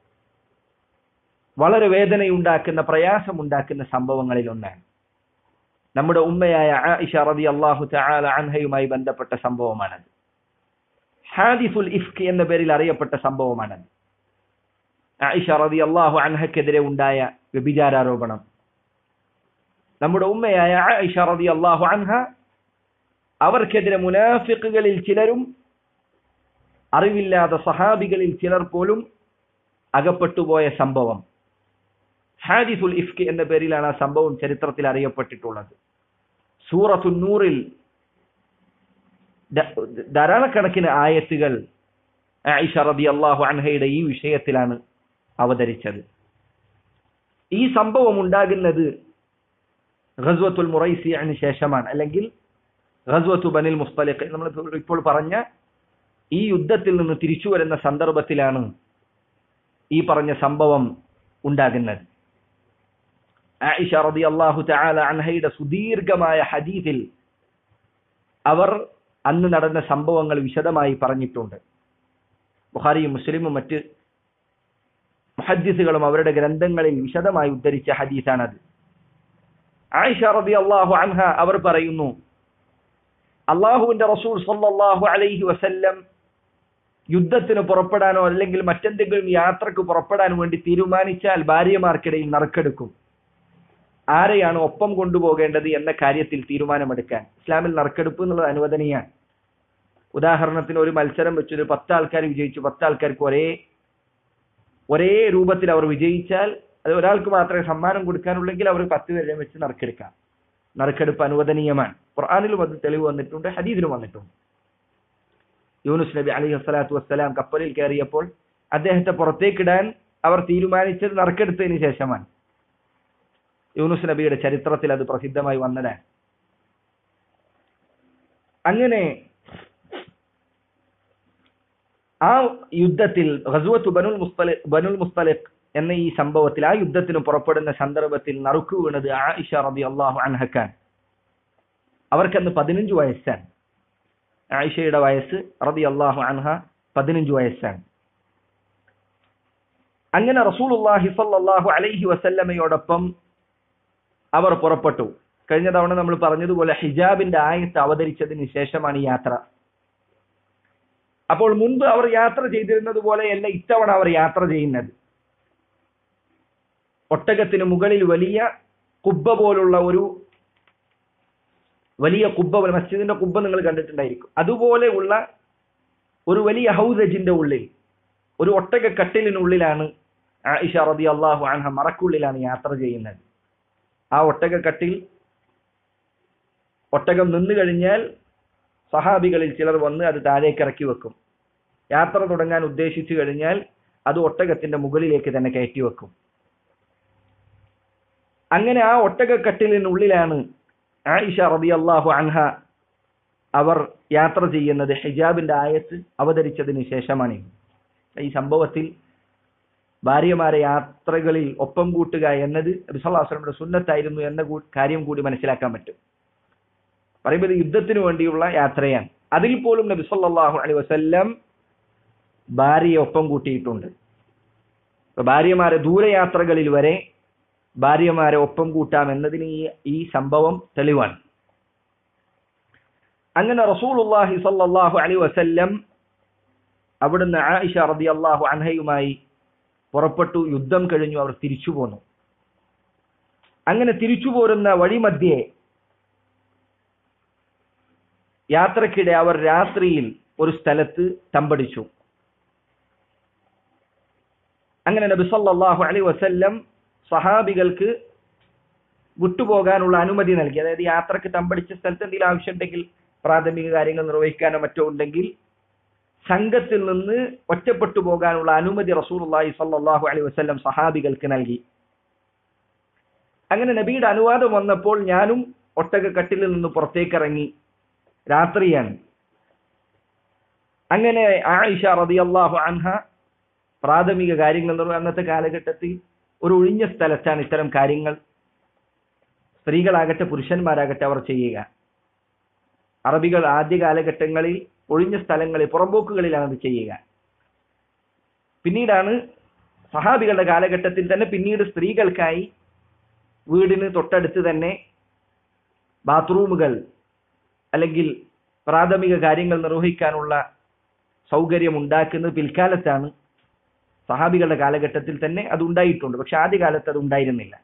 വളരെ വേദനയുണ്ടാക്കുന്ന പ്രയാസമുണ്ടാക്കുന്ന സംഭവങ്ങളിൽ ഒന്നാണ് നമ്മുടെ ഉമ്മയായ ആയിഷ റതി അള്ളാഹു തആല അൻഹയുമായി ബന്ധപ്പെട്ട സംഭവമാണത് ഹാദിഫുൽ ഇഫ്ക് എന്ന പേരിൽ അറിയപ്പെട്ട സംഭവമാണത് ആയിഷ റതി അള്ളാഹു അൻഹക്കെതിരെ ഉണ്ടായ വ്യഭിചാരോപണം നമ്മുടെ ഉമ്മയായ ആയിഷ റതി അള്ളാഹു അൻഹ അവർക്കെതിരെ മുനാഫിക്കുകളിൽ ചിലരും അറിവില്ലാത്ത സഹാബികളിൽ ചിലർ പോലും അകപ്പെട്ടുപോയ സംഭവം ഹാദിഫുൽ ഇഫ്ക് എന്ന പേരിലാണ് ആ സംഭവം ചരിത്രത്തിൽ അറിയപ്പെട്ടിട്ടുള്ളത് സൂറത്തു നൂറിൽ ധാരാളക്കണക്കിന് ആയത്തുകൾ ആയിഷ റബി അള്ളാഹു അൻഹയുടെ ഈ വിഷയത്തിലാണ് അവതരിച്ചത് ഈ സംഭവം ഉണ്ടാകുന്നത് ഖസ്വത്തുൽ മുറൈസിയന് ശേഷമാണ് അല്ലെങ്കിൽ ഖസ്വത്തു ബനിൽ മുസ്തലിഖ് നമ്മൾ ഇപ്പോൾ പറഞ്ഞ ഈ യുദ്ധത്തിൽ നിന്ന് തിരിച്ചു വരുന്ന സന്ദർഭത്തിലാണ് ഈ പറഞ്ഞ സംഭവം ഉണ്ടാകുന്നത് ആയിഷ റതി അള്ളാഹു തആല അൻഹയുടെ സുദീർഘമായ ഹദീസിൽ അവർ അന്ന് നടന്ന സംഭവങ്ങൾ വിശദമായി പറഞ്ഞിട്ടുണ്ട് ബുഖാരിയും മുസ്ലിമും മറ്റ് മുഹദ്ദിസുകളും അവരുടെ ഗ്രന്ഥങ്ങളിൽ വിശദമായി ഉദ്ധരിച്ച ഹദീസാണത് ആയിഷ റബി അള്ളാഹു അൻഹ അവർ പറയുന്നു അള്ളാഹുവിന്റെ റസൂൽ സല്ലല്ലാഹു അലൈഹി വസല്ലം യുദ്ധത്തിന് പുറപ്പെടാനോ അല്ലെങ്കിൽ മറ്റെന്തെങ്കിലും യാത്രക്ക് പുറപ്പെടാൻ വേണ്ടി തീരുമാനിച്ചാൽ ഭാര്യമാർക്കിടയിൽ നറുക്കെടുക്കും ആരെയാണ് ഒപ്പം കൊണ്ടുപോകേണ്ടത് എന്ന കാര്യത്തിൽ തീരുമാനമെടുക്കാൻ ഇസ്ലാമിൽ നറുക്കെടുപ്പ് എന്നുള്ളത് അനുവദനീയാണ് ഉദാഹരണത്തിന് ഒരു മത്സരം വെച്ചൊരു പത്ത് ആൾക്കാർ വിജയിച്ചു പത്ത് ആൾക്കാർക്ക് ഒരേ ഒരേ രൂപത്തിൽ അവർ വിജയിച്ചാൽ അത് ഒരാൾക്ക് മാത്രമേ സമ്മാനം കൊടുക്കാനുള്ളെങ്കിൽ അവർ പത്ത് പേരെ വെച്ച് നറുക്കെടുക്കാം നറുക്കെടുപ്പ് അനുവദനീയമാണ് ഖുർആാനിലും അത് തെളിവ് വന്നിട്ടുണ്ട് ഹദീദിലും വന്നിട്ടുണ്ട് യൂനുസ് നബി അലൈഹി സ്വലാത്തു വസ്സലാം കപ്പലിൽ കയറിയപ്പോൾ അദ്ദേഹത്തെ പുറത്തേക്കിടാൻ അവർ തീരുമാനിച്ചത് നറുക്കെടുത്തതിന് ശേഷമാണ് യൂനുസ് നബിയുടെ ചരിത്രത്തിൽ അത് പ്രസിദ്ധമായി വന്നതാണ് അങ്ങനെ ആ യുദ്ധത്തിൽ ഖസ്വത്ത് ബനുൽ മുസ്തലി ബനുൽ മുസ്തലിഖ് എന്ന ഈ സംഭവത്തിൽ ആ യുദ്ധത്തിന് പുറപ്പെടുന്ന സന്ദർഭത്തിൽ നറുക്കു വീണത് ആയിഷ റബി അള്ളാഹു അൻഹക്കാൻ അവർക്കന്ന് പതിനഞ്ച് വയസ്സാണ് ആയിഷയുടെ വയസ്സ് റബി അള്ളാഹു അൻഹ പതിനഞ്ച് വയസ്സാണ് അങ്ങനെ റസൂലുള്ളാഹി സ്വല്ലല്ലാഹു അലൈഹി വസല്ലമയോടൊപ്പം അവർ പുറപ്പെട്ടു കഴിഞ്ഞ തവണ നമ്മൾ പറഞ്ഞതുപോലെ ഹിജാബിന്റെ ആയത്ത് അവതരിച്ചതിന് ശേഷമാണ് ഈ യാത്ര അപ്പോൾ മുൻപ് അവർ യാത്ര ചെയ്തിരുന്നത് പോലെയല്ല ഇത്തവണ അവർ യാത്ര ചെയ്യുന്നത് ഒട്ടകത്തിന് മുകളിൽ വലിയ കുബ്ബ പോലുള്ള ഒരു വലിയ കുബ്ബ പോലെ മസ്ജിദിന്റെ കുബ്ബ നിങ്ങൾ കണ്ടിട്ടുണ്ടായിരിക്കും അതുപോലെയുള്ള ഒരു വലിയ ഹൗസജിന്റെ ഉള്ളിൽ ഒരു ഒട്ടക കട്ടിലിനുള്ളിലാണ് ആയിഷ റബി അള്ളാഹു അൻഹ മറക്കുള്ളിലാണ് യാത്ര ചെയ്യുന്നത് ആ ഒട്ടക കട്ടിൽ ഒട്ടകം നിന്നു കഴിഞ്ഞാൽ സഹാബികളിൽ ചിലർ വന്ന് അത് താഴേക്ക് ഇറക്കി വെക്കും യാത്ര തുടങ്ങാൻ ഉദ്ദേശിച്ചു കഴിഞ്ഞാൽ അത് ഒട്ടകത്തിന്റെ മുകളിലേക്ക് തന്നെ കയറ്റി വെക്കും അങ്ങനെ ആ ഒട്ടകക്കട്ടിലിനുള്ളിലാണ് ആയിഷ റബി അള്ളാഹു അൻഹ അവർ യാത്ര ചെയ്യുന്നത് ഹിജാബിന്റെ ആയത്ത് അവതരിച്ചതിന് ശേഷമാണ് ഈ സംഭവത്തിൽ ഭാര്യമാരെ യാത്രകളിൽ ഒപ്പം കൂട്ടുക എന്നത് നബിസ്വല്ലാസ്ലമിയുടെ സുന്നത്തായിരുന്നു എന്ന കാര്യം കൂടി മനസ്സിലാക്കാൻ പറ്റും പറയുമ്പോൾ യുദ്ധത്തിന് വേണ്ടിയുള്ള യാത്രയാണ് അതിൽ പോലും നബി സല്ലല്ലാഹു അലൈഹി വസല്ലം ഭാര്യയെ ഒപ്പം കൂട്ടിയിട്ടുണ്ട് ഭാര്യമാരെ ദൂരയാത്രകളിൽ വരെ ഭാര്യമാരെ ഒപ്പം കൂട്ടാം എന്നതിന് ഈ ഈ സംഭവം തെളിവാണ് അങ്ങനെ റസൂലുള്ളാഹി സല്ലല്ലാഹു അലൈഹി വസല്ലം അവിടുന്ന് ആയിഷ റളിയല്ലാഹു അൻഹയുമായി പുറപ്പെട്ടു യുദ്ധം കഴിഞ്ഞു അവർ തിരിച്ചു പോന്നു അങ്ങനെ തിരിച്ചു പോരുന്ന വഴിമധ്യേ യാത്രക്കിടെ അവർ രാത്രിയിൽ ഒരു സ്ഥലത്ത് തമ്പടിച്ചു അങ്ങനെ നബി സല്ലല്ലാഹു അലൈഹി വസല്ലം സഹാബികൾക്ക് വിട്ടുപോകാനുള്ള അനുമതി നൽകി അതായത് യാത്രക്ക് തമ്പടിച്ച സ്ഥലത്ത് എന്തെങ്കിലും ആവശ്യമുണ്ടെങ്കിൽ പ്രാഥമിക കാര്യങ്ങൾ നിർവഹിക്കാനോ മറ്റോ ഉണ്ടെങ്കിൽ സംഘത്തിൽ നിന്ന് ഒറ്റപ്പെട്ടു പോകാനുള്ള അനുമതി റസൂലുള്ളാഹി സ്വല്ലല്ലാഹു അലൈഹി വസല്ലം സഹാബികൾക്ക് നൽകി അങ്ങനെ നബിയുടെ അനുവാദം വന്നപ്പോൾ ഞാനും ഒട്ടകക്കട്ടിലിൽ നിന്ന് പുറത്തേക്കിറങ്ങി രാത്രിയാണ് അങ്ങനെ ആയിഷ റളിയല്ലാഹു അൻഹ പ്രാഥമിക കാര്യങ്ങൾ നിർവ- അന്നത്തെ കാലഘട്ടത്തിൽ ഒരു ഒഴിഞ്ഞ സ്ഥലത്താണ് ഇത്തരം കാര്യങ്ങൾ സ്ത്രീകളാകട്ടെ പുരുഷന്മാരാകട്ടെ അവർ ചെയ്യുക അറബികൾ ആദ്യ കാലഘട്ടങ്ങളിൽ ഒഴിഞ്ഞ സ്ഥലങ്ങളിൽ പുറമ്പോക്കുകളിലാണ് അത് ചെയ്യുക പിന്നീടാണ് സഹാബികളുടെ കാലഘട്ടത്തിൽ തന്നെ പിന്നീട് സ്ത്രീകൾക്കായി വീടിന് തൊട്ടടുത്ത് തന്നെ ബാത്റൂമുകൾ അല്ലെങ്കിൽ പ്രാഥമിക കാര്യങ്ങൾ നിർവഹിക്കാനുള്ള സൗകര്യം ഉണ്ടാക്കുന്നത് പിൽക്കാലത്താണ് സഹാബികളുടെ കാലഘട്ടത്തിൽ തന്നെ അത് ഉണ്ടായിട്ടുണ്ട് പക്ഷെ ആദ്യകാലത്ത് അത് ഉണ്ടായിരുന്നില്ല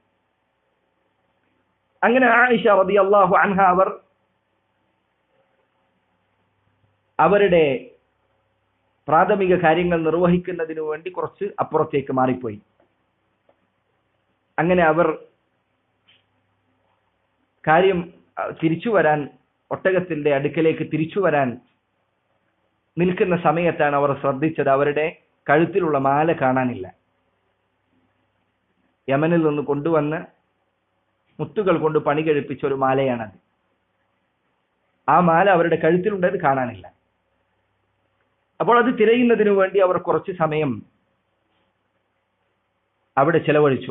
അങ്ങനെ ആയിഷ റബി അള്ളാഹു അൻഹ അവർ അവരുടെ പ്രാഥമിക കാര്യങ്ങൾ നിർവഹിക്കുന്നതിനു വേണ്ടി കുറച്ച് അപ്പുറത്തേക്ക് മാറിപ്പോയി അങ്ങനെ അവർ കാര്യം അഹ്, തിരിച്ചു വരാൻ ഒട്ടകത്തിന്റെ അടുക്കലേക്ക് തിരിച്ചു വരാൻ നിൽക്കുന്ന സമയത്താണ് അവർ ശ്രദ്ധിച്ചത് അവരുടെ കഴുത്തിലുള്ള മാല കാണാനില്ല യമനിൽ നിന്ന് കൊണ്ടുവന്ന് മുത്തുകൾ കൊണ്ട് പണി കഴിപ്പിച്ച ഒരു മാലയാണത് ആ മാല അവരുടെ കഴുത്തിലുണ്ടത് കാണാനില്ല അപ്പോൾ അത് തിരയുന്നതിനു വേണ്ടി അവർ കുറച്ച് സമയം അവിടെ ചെലവഴിച്ചു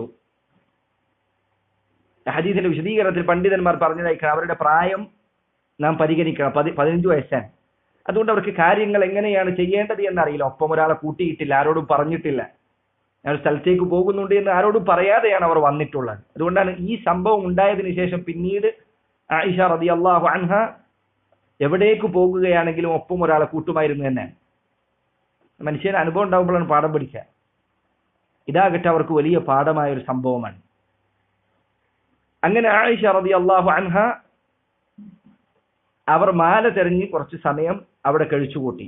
ഹദീസിന്റെ വിശദീകരണത്തിൽ പണ്ഡിതന്മാർ പറഞ്ഞതായിരിക്കണം അവരുടെ പ്രായം നാം പരിഗണിക്കണം പതി പതിനഞ്ച് വയസ്സാണ് അതുകൊണ്ട് അവർക്ക് കാര്യങ്ങൾ എങ്ങനെയാണ് ചെയ്യേണ്ടത് എന്നറിയില്ല ഒപ്പം ഒരാളെ കൂട്ടിയിട്ടില്ല ആരോടും പറഞ്ഞിട്ടില്ല ഞാൻ ഒരു സ്ഥലത്തേക്ക് പോകുന്നുണ്ട് എന്ന് ആരോടും പറയാതെയാണ് അവർ വന്നിട്ടുള്ളത് അതുകൊണ്ടാണ് ഈ സംഭവം ഉണ്ടായതിനു ശേഷം പിന്നീട് ആയിഷ റതി അള്ളാഹു അൻഹ എവിടേക്ക് പോകുകയാണെങ്കിലും ഒപ്പം ഒരാളെ കൂട്ടുമായിരുന്നു തന്നെ മനുഷ്യന് അനുഭവം ഉണ്ടാകുമ്പോഴാണ് പാഠം പഠിക്കുക ഇതാകട്ടെ അവർക്ക് വലിയ പാഠമായ ഒരു സംഭവമാണ് അങ്ങനെ ആയിഷ റതി അള്ളാഹു അൻഹ അവർ മാല തെരഞ്ഞ് കുറച്ച് സമയം അവിടെ കഴിച്ചുകൂട്ടി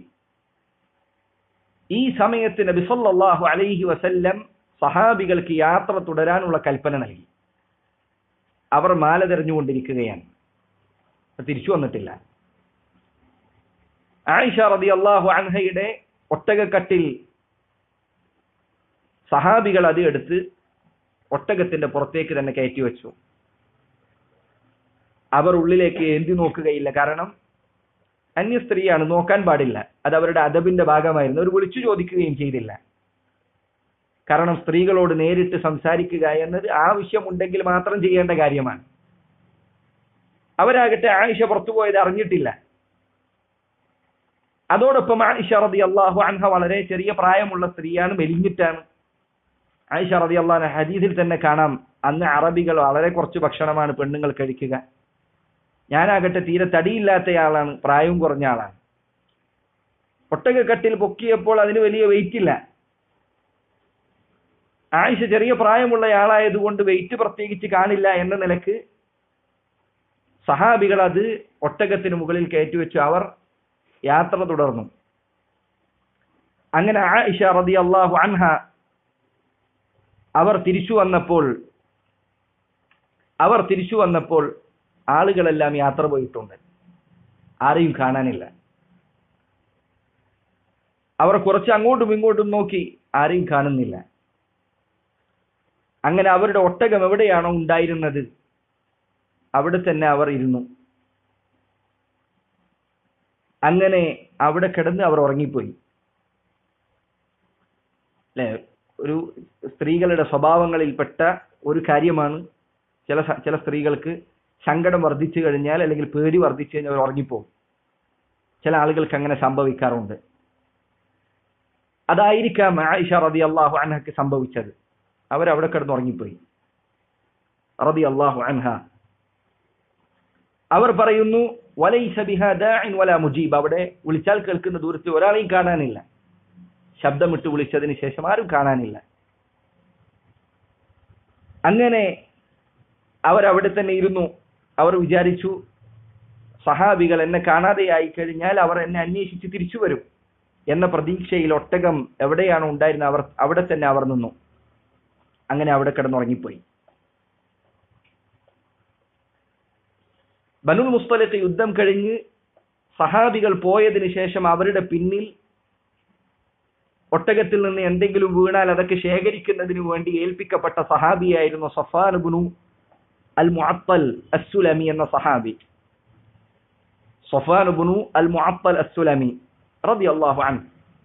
ഈ സമയത്ത് നബി സല്ലല്ലാഹു അലൈഹി വസല്ലം സഹാബികൾക്ക് യാത്ര തുടരാനുള്ള കൽപ്പന നൽകി അവർ മാല തെരഞ്ഞുകൊണ്ടിരിക്കുകയാണ് തിരിച്ചു വന്നിട്ടില്ല ആയിഷ റതി അള്ളാഹു അൻഹയുടെ ഒട്ടകക്കട്ടിൽ സഹാബികൾ അത് എടുത്ത് ഒട്ടകത്തിന്റെ പുറത്തേക്ക് തന്നെ കയറ്റി വെച്ചു അവർ ഉള്ളിലേക്ക് എന്തി നോക്കുകയില്ല കാരണം അന്യ സ്ത്രീയാണ് നോക്കാൻ പാടില്ല അത് അവരുടെ അദബിന്റെ ഭാഗമായിരുന്നു അവർ വിളിച്ചു ചോദിക്കുകയും ചെയ്തില്ല കാരണം സ്ത്രീകളോട് നേരിട്ട് സംസാരിക്കുക എന്നത് ആവശ്യമുണ്ടെങ്കിൽ മാത്രം ചെയ്യേണ്ട കാര്യമാണ് അവരാകട്ടെ ആയിഷ പുറത്തുപോയത് അറിഞ്ഞിട്ടില്ല അതോടൊപ്പം ആയിഷ റതി അള്ളാഹു അൻഹ വളരെ ചെറിയ പ്രായമുള്ള സ്ത്രീയാണ് മെലിഞ്ഞിട്ടാണ് ആയിഷ റതി അള്ളാഹ് ഹദീസിൽ തന്നെ കാണാം അന്ന് അറബികൾ വളരെ കുറച്ച് ഭക്ഷണമാണ് പെണ്ണുങ്ങൾ കഴിക്കുക ഞാനാകട്ടെ തീരെ തടിയില്ലാത്തയാളാണ് പ്രായവും കുറഞ്ഞ ആളാണ് ഒട്ടകക്കട്ടിൽ പൊക്കിയപ്പോൾ അതിന് വലിയ വെയിറ്റ് ഇല്ല ആയിഷ ചെറിയ പ്രായമുള്ള ആളായതുകൊണ്ട് വെയിറ്റ് പ്രത്യേകിച്ച് കാണില്ല എന്ന നിലക്ക് സഹാബികൾ അത് ഒട്ടകത്തിന് മുകളിൽ കയറ്റിവെച്ചു അവർ യാത്ര തുടർന്നു അങ്ങനെ ആയിഷ റതി അള്ളാഹു അൻഹ അവർ തിരിച്ചു വന്നപ്പോൾ അവർ തിരിച്ചു വന്നപ്പോൾ ആളുകളെല്ലാം യാത്ര പോയിട്ടുണ്ട് ആരെയും കാണാനില്ല അവർ കുറച്ച് അങ്ങോട്ടും ഇങ്ങോട്ടും നോക്കി ആരെയും കാണുന്നില്ല അങ്ങനെ അവരുടെ ഒട്ടകം എവിടെയാണോ ഉണ്ടായിരുന്നത് അവിടെ തന്നെ അവർ ഇരുന്നു അങ്ങനെ അവിടെ കിടന്ന് അവർ ഉറങ്ങിപ്പോയി അല്ലെ ഒരു സ്ത്രീകളുടെ സ്വഭാവങ്ങളിൽപ്പെട്ട ഒരു കാര്യമാണ് ചില സ- ചില സ്ത്രീകൾക്ക് സങ്കടം വർദ്ധിച്ചു കഴിഞ്ഞാൽ അല്ലെങ്കിൽ പേടി വർദ്ധിച്ചു കഴിഞ്ഞാൽ അവർ ഉറങ്ങിപ്പോകും ചില ആളുകൾക്ക് അങ്ങനെ സംഭവിക്കാറുണ്ട് അതായിരിക്കാം ആയിഷ റതി അള്ളാഹു അൻഹക്ക് സംഭവിച്ചത് അവരവിടെ കിടന്ന് ഉറങ്ങിപ്പോയി റതി അള്ളാഹു അൻഹ അവർ പറയുന്നു വലൈസ ബിഹാ ദാഇൻ വലാ മുജീബ് അവിടെ വിളിച്ചാൽ കേൾക്കുന്ന ദൂരത്ത് ഒരാളെയും കാണാനില്ല ശബ്ദമിട്ട് വിളിച്ചതിന് ശേഷം ആരും കാണാനില്ല അങ്ങനെ അവരവിടെ തന്നെ ഇരുന്നു അവർ വിചാരിച്ചു സഹാബികൾ എന്നെ കാണാതെയായി കഴിഞ്ഞാൽ അവർ എന്നെ അന്വേഷിച്ച് തിരിച്ചു വരും എന്ന പ്രതീക്ഷയിൽ ഒട്ടകം എവിടെയാണോ ഉണ്ടായിരുന്നത് അവർ അവിടെ തന്നെ അവർ നിന്നു അങ്ങനെ അവിടെ കിടന്നുറങ്ങിപ്പോയി ബനുൽ മുസ്തലിഖ് യുദ്ധം കഴിഞ്ഞ് സഹാബികൾ പോയതിനു ശേഷം അവരുടെ പിന്നിൽ ഒട്ടകത്തിൽ നിന്ന് എന്തെങ്കിലും വീണാൽ അതൊക്കെ ശേഖരിക്കുന്നതിനു വേണ്ടി ഏൽപ്പിക്കപ്പെട്ട സഹാബിയായിരുന്നു സഫാൻ ബുനു അൽ മുഅത്തൽ അസ്സുലമി എന്ന സഹാബി സഫാൻ ബുനു അൽ മുഅത്തൽ അസ്സുലമി റളിയല്ലാഹു അൻഹു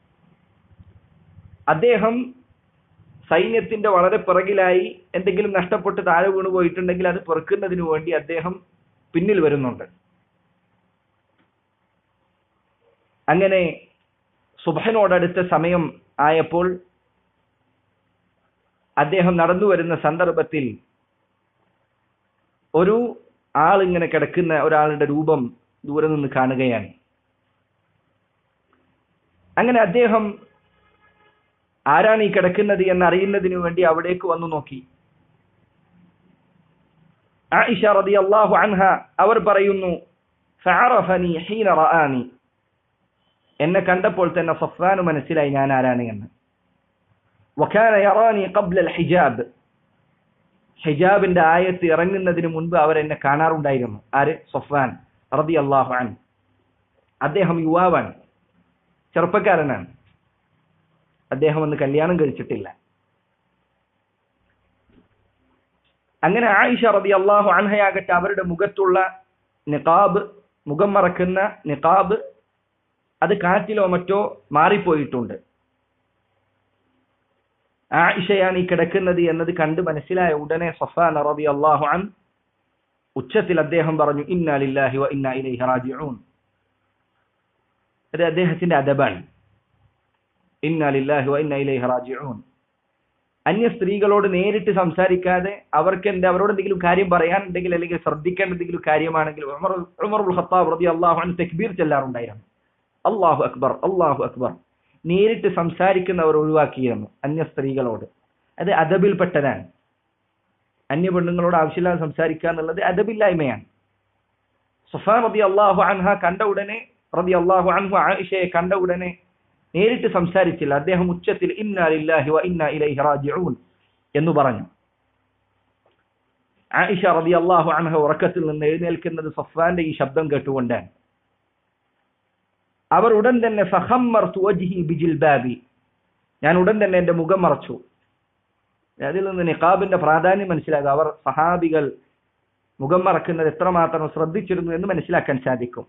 അദ്ദേഹം സൈന്യത്തിന്റെ വളരെ പിറകിലായി എന്തെങ്കിലും നഷ്ടപ്പെട്ട് താഴെ വീണു പോയിട്ടുണ്ടെങ്കിൽ അത് പെറുക്കുന്നതിന് വേണ്ടി അദ്ദേഹം പിന്നിൽ വരുന്നുണ്ട് അങ്ങനെ സുബഹനോടടുത്ത സമയം ആയപ്പോൾ അദ്ദേഹം നടന്നു വരുന്ന സന്ദർഭത്തിൽ ഒരു ആൾ ഇങ്ങനെ കിടക്കുന്ന ഒരാളുടെ രൂപം ദൂരെ നിന്ന് കാണുകയാണ് അങ്ങനെ അദ്ദേഹം ആരാണ് ഈ കിടക്കുന്നത് എന്ന് അറിയുന്നതിന് വേണ്ടി അവിടേക്ക് വന്നു നോക്കി ആയിഷ റളിയല്ലാഹു അൻഹ അവർ പറയുന്നു ഫഅറഫനി ഹീന റആനി എന്നെ കണ്ടപ്പോൾ തന്നെ സഫ്വാന് മനസ്സിലായി ഞാൻ ആരാണ് എന്ന് വകാന യറാനി ഖബ്ല അൽ ഹിജാബ് ഹിജാബിന്റെ ആയത്ത് ഇറങ്ങുന്നതിന് മുൻപ് അവർ എന്നെ കാണാറുണ്ടായിരുന്നു ആര് സഫ്വാൻ റളിയല്ലാഹു അൻഹു അദ്ദേഹം യുവാവാണ് ചെറുപ്പക്കാരനാണ് അദ്ദേഹം ഒന്ന് കല്യാണം കഴിച്ചിട്ടില്ല അങ്ങനെ ആയിഷ റബി അള്ളാഹു അൻഹയാകട്ടെ അവരുടെ മുഖത്തുള്ള നിഖാബ് മുഖം മറക്കുന്ന നിഖാബ് അത് കാറ്റിലോ മറ്റോ മാറിപ്പോയിട്ടുണ്ട് ആയിഷയാണ് ഈ കിടക്കുന്നത് എന്നത് കണ്ട് മനസ്സിലായ ഉടനെ സഫാൻ റബി അള്ളാഹു അൻ ഉച്ചത്തിൽ അദ്ദേഹം പറഞ്ഞു ഇന്നാ ലില്ലാഹി വ ഇന്നാ ഇലൈഹി റാജിഊൻ അത് അദ്ദേഹത്തിന്റെ അദബാണ് ഇന്നാ ലില്ലാഹി വ ഇന്നാ ഇലൈഹി റാജിഊൻ അന്യ സ്ത്രീകളോട് നേരിട്ട് സംസാരിക്കാതെ അവർക്ക് എന്താ അവരോട് എന്തെങ്കിലും കാര്യം പറയാനുണ്ടെങ്കിൽ അല്ലെങ്കിൽ ശ്രദ്ധിക്കേണ്ട എന്തെങ്കിലും കാര്യമാണെങ്കിൽ ഉമർ ഉമർ ഉൽ ഖത്താബ് റളിയല്ലാഹു അൻഹു തക്ബീർ ചെല്ലാറുണ്ടായിരുന്നു അല്ലാഹു അക്ബർ അല്ലാഹു അക്ബർ നേരിട്ട് സംസാരിക്കുന്നവർ ഒഴിവാക്കിയിരുന്നു അന്യ സ്ത്രീകളോട് അത് അദബിൽപ്പെട്ടതാണ് അന്യ പെണ്ണുങ്ങളോട് ആവശ്യമില്ലാതെ സംസാരിക്കുക എന്നുള്ളത് അദബില്ലായ്മയാണ് സുഫാൻ റബി അള്ളാഹു അൻഹ കണ്ട ഉടനെ റബി അള്ളാഹു അൻഹു ആയിഷയെ കണ്ട ഉടനെ നേരിട്ട് സംസാരിച്ചില്ല അദ്ദേഹം ഉച്ചത്തിൽ ഇന്നാ ലില്ലാഹി വ ഇന്നാ ഇലൈഹി റാജിഊൻ എന്ന് പറഞ്ഞു ആയിഷ റബി അള്ളാഹു അൻഹ ഉറക്കത്തിൽ നിന്ന് എഴുന്നേൽക്കുന്നത് സഫ്വാന്റെ ഈ ശബ്ദം കേട്ടുകൊണ്ടാണ് അവർ ഉടൻ തന്നെ ഫഹമ്മർതു വജ്ഹി ബിജിൽബാബി ഞാൻ ഉടൻ തന്നെ എന്റെ മുഖം മറച്ചു അതിൽ നിന്ന് നിഖാബിന്റെ പ്രാധാന്യം മനസ്സിലാക്കുക അവർ സഹാബികൾ മുഖം മറക്കുന്നത് എത്രമാത്രം ശ്രദ്ധിച്ചിരുന്നു എന്ന് മനസ്സിലാക്കാൻ സാധിക്കും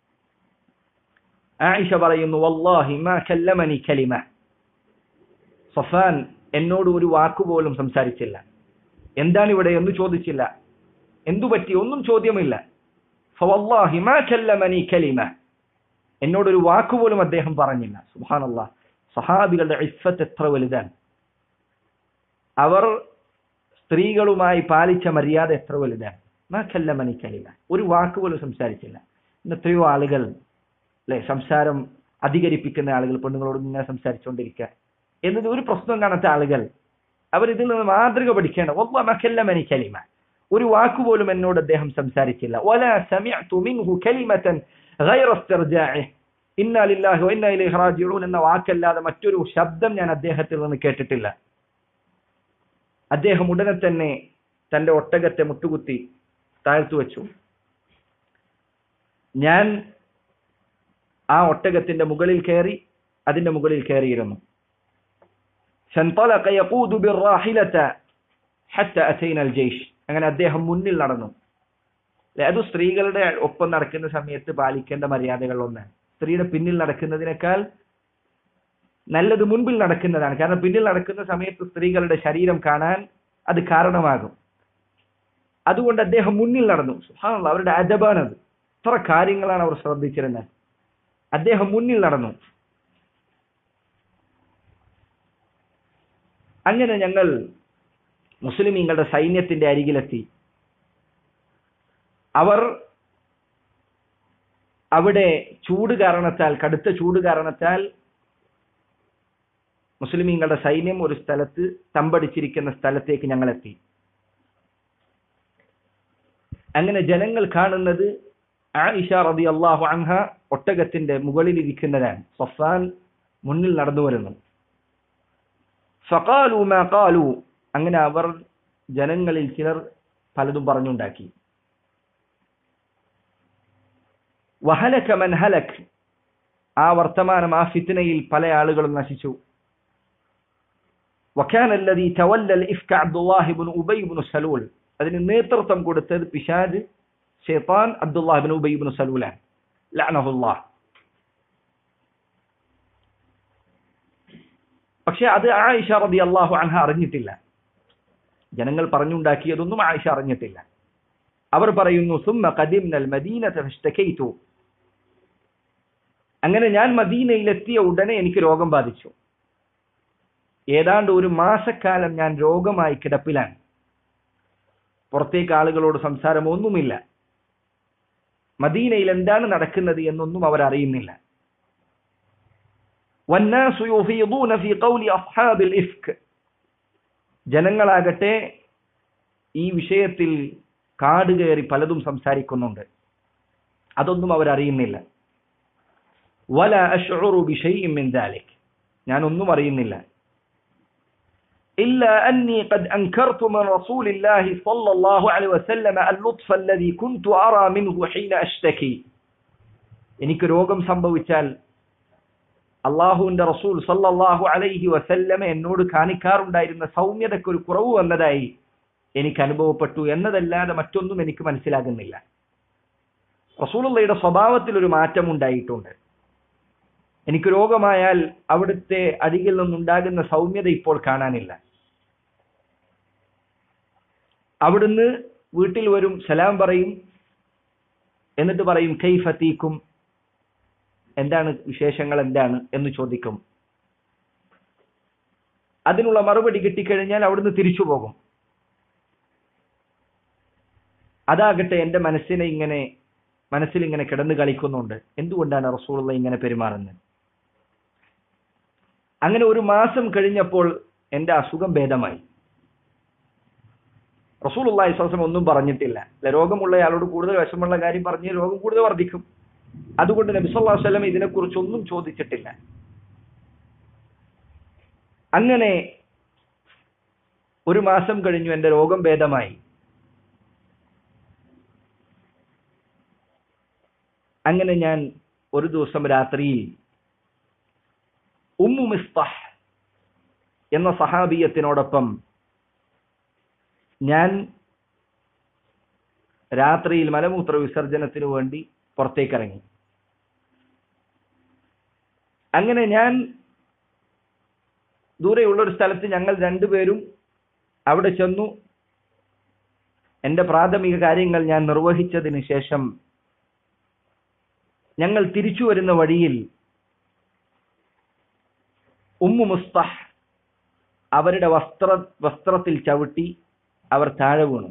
ആയിഷ പറയുന്നു വല്ലാഹി മാ കല്ലമനി കലിമ സഫാൻ എന്നോട് ഒരു വാക്കുപോലും സംസാരിച്ചില്ല എന്താണ് ഇവിടെ എന്ന് ചോദിച്ചില്ല എന്തു പറ്റി ഒന്നും ചോദ്യമില്ല ഫവല്ലാഹി മാ കല്ലമനി കലിമ എന്നോടൊരു വാക്കുപോലും അദ്ദേഹം പറഞ്ഞില്ല സുബ്ഹാനല്ലാഹ് സഹാബികളുടെ ഇസ്ഫത്ത് എത്ര വലുതാണ് അവർ സ്ത്രീകളുമായി പാലിച്ച മര്യാദ എത്ര വലുതാണ് മാ കല്ലമനി കലിമ ഒരു വാക്കുപോലും സംസാരിച്ചില്ല ഇന്ന് എത്രയോ ആളുകൾ അല്ലെ സംസാരം അധികരിപ്പിക്കുന്ന ആളുകൾ പെണ്ണുങ്ങളോട് ഇങ്ങനെ സംസാരിച്ചുകൊണ്ടിരിക്കുക എന്നത് ഒരു പ്രശ്നം കാണാത്ത ആളുകൾ അവർ ഇതിൽ നിന്ന് മാതൃക പഠിക്കേണ്ട മനി കലിമ ഒരു വാക്കുപോലും എന്നോട് അദ്ദേഹം സംസാരിച്ചില്ല ولا سمعت منه كلمة غير استرجاعه ഇന്നാ ലില്ലാഹി വ ഇന്നാ ഇലൈഹി റാജിഊൻ എന്ന വാക്കല്ലാതെ മറ്റൊരു ശബ്ദം ഞാൻ അദ്ദേഹത്തിൽ നിന്ന് കേട്ടിട്ടില്ല അദ്ദേഹം ഉടനെ തന്നെ തന്റെ ഒട്ടകത്തെ മുട്ടുകുത്തി താഴ്ത്തു വെച്ചു ഞാൻ ആ ഒട്ടകത്തിന്റെ മുകളിൽ കയറി അതിന്റെ മുകളിൽ കയറിയിരുന്നു فانطلق يقود بالراحلة حتى أتينا الجيش അങ്ങനെ അദ്ദേഹം മുന്നിൽ നടന്നു അത് സ്ത്രീകളുടെ ഒപ്പം നടക്കുന്ന സമയത്ത് പാലിക്കേണ്ട മര്യാദകൾ ഒന്നാണ് സ്ത്രീയുടെ പിന്നിൽ നടക്കുന്നതിനേക്കാൾ നല്ലത് മുൻപിൽ നടക്കുന്നതാണ് കാരണം പിന്നിൽ നടക്കുന്ന സമയത്ത് സ്ത്രീകളുടെ ശരീരം കാണാൻ അത് കാരണമാകും അതുകൊണ്ട് അദ്ദേഹം മുന്നിൽ നടന്നു സുഹാനുള്ള അവരുടെ അജബാണത് എത്ര കാര്യങ്ങളാണ് അവർ ശ്രദ്ധിച്ചിരുന്നത് അദ്ദേഹം മുന്നിൽ നടന്നു അങ്ങനെ ഞങ്ങൾ മുസ്ലിമീങ്ങളുടെ സൈന്യത്തിന്റെ അരികിലെത്തി അവർ അവിടെ ചൂട് കാരണത്താൽ കടുത്ത ചൂട് കാരണത്താൽ മുസ്ലിമീങ്ങളുടെ സൈന്യം ഒരു സ്ഥലത്ത് തമ്പടിച്ചിരിക്കുന്ന സ്ഥലത്തേക്ക് ഞങ്ങൾ എത്തി അങ്ങനെ ജനങ്ങൾ കാണുന്നത് ആയിഷ റബി അള്ളാഹു അൻഹ ഒട്ടകത്തിന്റെ മുകളിൽ ഇരിക്കുന്നതാണ് സഫാൻ മുന്നിൽ നടന്നു വരുന്നു ഫഖാലു മാ ഖാലു അങ്ങനെ അവർ ജനങ്ങളിൽ ചിലർ പലതും പറഞ്ഞുണ്ടാക്കി വഹലക മൻ ഹലക് ആ വർത്തമാനം ആ ഫിത്നയിൽ പല ആളുകളും നശിച്ചു وكان الذي تولى الإفك عبد الله بن أبي بن سلول അതിന് നേതൃത്വം കൊടുത്തത് പിശാജ് ഷെയ്ത്താൻ അബ്ദുല്ലാഹിബിൻ ഉബൈബിൻ സലൂലാൻ ലഅനഹുല്ലാഹ് പക്ഷെ അത് ആയിഷ റബി അള്ളാഹു അൻഹ അറിഞ്ഞിട്ടില്ല ജനങ്ങൾ പറഞ്ഞുണ്ടാക്കിയതൊന്നും ആയിഷ അറിഞ്ഞിട്ടില്ല അവർ പറയുന്നു സുമ്മ ഖദിംനൽ മദീനത ഫഷ്തകൈതു അങ്ങനെ ഞാൻ മദീനയിലെത്തിയ ഉടനെ എനിക്ക് രോഗം ബാധിച്ചു ഏതാണ്ട് ഒരു മാസക്കാലം ഞാൻ രോഗമായി കിടപ്പിലാണ് പുറത്തേക്ക് ആളുകളോട് സംസാരമൊന്നുമില്ല മദീനയിൽ എന്താണ് നടക്കുന്നത് എന്നൊന്നും അവർ അറിയുന്നില്ല والناس يفيضون في قول أصحاب الإفك ജനങ്ങളാകട്ടെ ഈ വിഷയത്തിൽ കാട് കയറി പലതും സംസാരിക്കുന്നുണ്ട് അതൊന്നും അവരറിയുന്നില്ല വല അഷ്ഉറു ബിശൈഇൻ മിൻ ദാലിക് ഞാൻ ഒന്നും അറിയുന്നില്ല إلا أني قد أنكرت من رسول الله صلى الله عليه وسلم اللطف الذي كنت أرى منه حين أشتكي എനിക്ക് രോഗം സംഭവിച്ചാൽ അള്ളാഹുവിന്റെ റസൂൽ സല്ലല്ലാഹു അലൈഹി വസല്ലമ എന്നോട് കാണിക്കാറുണ്ടായിരുന്ന സൗമ്യതയ്ക്ക് ഒരു കുറവ് വന്നതായി എനിക്ക് അനുഭവപ്പെട്ടു എന്നതല്ലാതെ മറ്റൊന്നും എനിക്ക് മനസ്സിലാകുന്നില്ല റസൂലുള്ളയുടെ സ്വഭാവത്തിൽ ഒരു മാറ്റം ഉണ്ടായിട്ടുണ്ട് എനിക്ക് രോഗമായാൽ അവിടുത്തെ അരികിൽ നിന്നുണ്ടാകുന്ന സൗമ്യത ഇപ്പോൾ കാണാനില്ല അവിടുന്ന് വീട്ടിൽ വരും സലാം പറയും എന്നിട്ട് പറയും കൈഫത്തീക്കും എന്താണ് വിശേഷങ്ങൾ എന്താണ് എന്ന് ചോദിക്കും അതിനുള്ള മറുപടി കിട്ടിക്കഴിഞ്ഞാൽ അവിടുന്ന് തിരിച്ചു പോകും അതാകട്ടെ എന്റെ മനസ്സിനെ ഇങ്ങനെ മനസ്സിൽ ഇങ്ങനെ കിടന്നു കളിക്കുന്നുണ്ട് എന്തുകൊണ്ടാണ് റസൂള്ള ഇങ്ങനെ പെരുമാറുന്നത് അങ്ങനെ ഒരു മാസം കഴിഞ്ഞപ്പോൾ എന്റെ അസുഖം ഭേദമായി റസൂൽ അള്ളാഹി സ്വസം ഒന്നും പറഞ്ഞിട്ടില്ല അല്ല രോഗമുള്ളയാളോട് കൂടുതൽ വിഷമുള്ള കാര്യം പറഞ്ഞ് രോഗം കൂടുതൽ വർദ്ധിക്കും അതുകൊണ്ട് നബി സല്ലല്ലാഹു അലൈഹി വസല്ലം ഇതിനെക്കുറിച്ച് ഒന്നും ചോദിച്ചിട്ടില്ല അങ്ങനെ ഒരു മാസം കഴിഞ്ഞു എന്റെ രോഗം ഭേദമായി അങ്ങനെ ഞാൻ ഒരു ദിവസം രാത്രിയിൽ ഉമ്മു മിസ്തഹ് എന്ന സഹാബിയത്തിനോടൊപ്പം ഞാൻ രാത്രിയിൽ മലമൂത്ര വിസർജനത്തിനു വേണ്ടി പുറത്തേക്കിറങ്ങി അങ്ങനെ ഞാൻ ദൂരെയുള്ള ഒരു സ്ഥലത്ത് ഞങ്ങൾ രണ്ടുപേരും അവിടെ ചെന്നു എന്റെ പ്രാഥമിക കാര്യങ്ങൾ ഞാൻ നിർവഹിച്ചതിന് ശേഷം ഞങ്ങൾ തിരിച്ചു വരുന്ന വഴിയിൽ ഉമ്മു മുസ്തഹ് അവരുടെ വസ്ത്ര വസ്ത്രത്തിൽ ചവിട്ടി അവർ താഴെ വീണു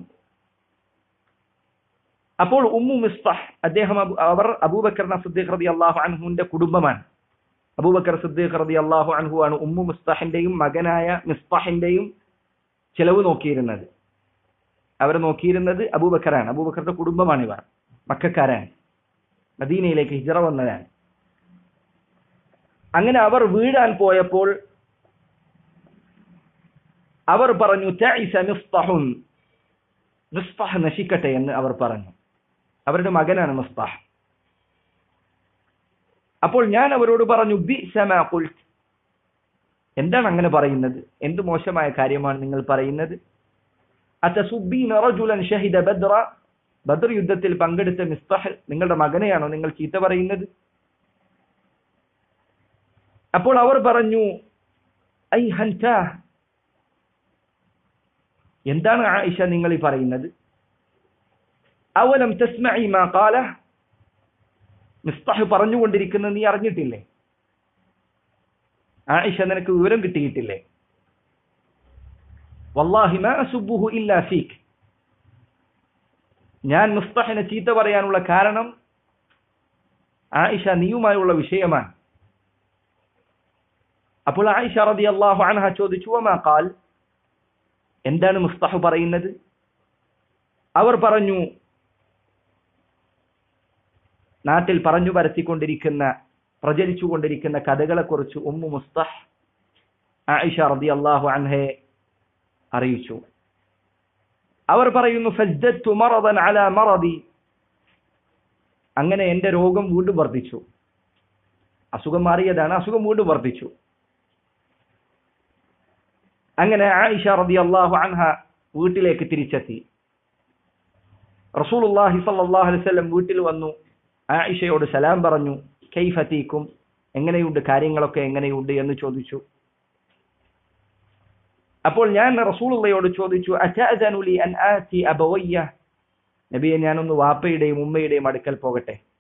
അപ്പോൾ ഉമ്മു മിസ്തഹ് അദ്ദേഹം അബു- അവർ അബൂബക്കർ സിദ്ദീഖ് റതി അള്ളാഹു അൻഹുവിന്റെ കുടുംബമാണ് അബൂബക്കർ സിദ്ദീഖ് റതി അള്ളാഹു അൻഹു ആണ് ഉമ്മു മിസ്തഹിന്റെയും മകനായ മിസ്തഹിന്റെയും ചെലവ് നോക്കിയിരുന്നത് അവർ നോക്കിയിരുന്നത് അബൂബക്കറാണ് അബൂബക്കറിന്റെ കുടുംബമാണ് ഇവർ മക്കാരാണ് മദീനയിലേക്ക് ഹിജറ വന്നതാണ് അങ്ങനെ അവർ വീഴാൻ പോയപ്പോൾ അവർ പറഞ്ഞു "തഇസ മിസ്തഹുൻ മിസ്തഹ് നശിക്കട്ടെ എന്ന് അവർ പറഞ്ഞു അവരുടെ മകനാണ് മിസ്തഹ് അപ്പോൾ ഞാൻ അവരോട് പറഞ്ഞു ബിഅസ മാ ഖുൽത് എന്താണ് അങ്ങനെ പറയുന്നത് എന്ത് മോശമായ കാര്യമാണ് നിങ്ങൾ പറയുന്നത് അതസുബ്ബീന റജുലൻ ഷഹിദ ബദ്ര ബദർ യുദ്ധത്തിൽ പങ്കെടുത്ത മിസ്തഹ് നിങ്ങളുടെ മകനെയാണോ നിങ്ങൾ ചീത്ത പറയുന്നത് അപ്പോൾ അവർ പറഞ്ഞു ഐ ഹൻത എന്താണ് ആയിഷ നിങ്ങൾ ഈ പറയുന്നത് അവലം തസ്മഇ മാ ഖാല മിസ്തഹ് പറഞ്ഞുകൊണ്ടിരിക്കുന്നത് നീ അറിഞ്ഞിട്ടില്ലേ ആയിഷ നിനക്ക് വിവരം കിട്ടിയിട്ടില്ലേ വല്ലാഹി മാ അസുബ്ബുഹു ഇല്ലാ ഫീക് ഞാൻ മുസ്തഹിനെ ചീത്ത പറയാനുള്ള കാരണം ആയിഷ നീയുമായുള്ള വിഷയമാണ് അപ്പോൾ ആയിഷ റളിയല്ലാഹു അൻഹ ചോദിച്ചു വമാ ഖാൽ എന്താണ് മുസ്തഹ് പറയുന്നത് അവർ പറഞ്ഞു നാട്ടിൽ പറഞ്ഞു പരത്തിക്കൊണ്ടിരിക്കുന്ന പ്രചരിച്ചുകൊണ്ടിരിക്കുന്ന കഥകളെക്കുറിച്ച് ഉമ്മു മുസ്തഹ് ആയിഷ റളിയല്ലാഹു അൻഹയെ അറിയിച്ചു അവർ പറയുന്നു ഫജ്ദത്തു മറദൻ അലാ മറദി അങ്ങനെ എന്റെ രോഗം വീണ്ടും വർദ്ധിച്ചു അസുഖം മാറിയതാണ് അസുഖം വീണ്ടും വർദ്ധിച്ചു അങ്ങനെ ആയിഷ റളിയല്ലാഹു അൻഹ വീട്ടിലേക്ക് തിരിച്ചെത്തി റസൂലുള്ളാഹി സ്വല്ലല്ലാഹു അലൈഹി വസല്ലം വീട്ടിൽ വന്നു ആയിഷയോട് സലാം പറഞ്ഞു കൈഫതീക്കും എങ്ങനെയുണ്ട് കാര്യങ്ങളൊക്കെ എങ്ങനെയുണ്ട് എന്ന് ചോദിച്ചു അപ്പോൾ ഞാൻ റസൂലുള്ളയോട് ചോദിച്ചു അറ്റാഅദനു ലി അൻ ആതി അബവയ്യ നബിയെ ഞാനൊന്ന് വാപ്പയുടെയും ഉമ്മയുടെയും അടുക്കൽ പോകട്ടെ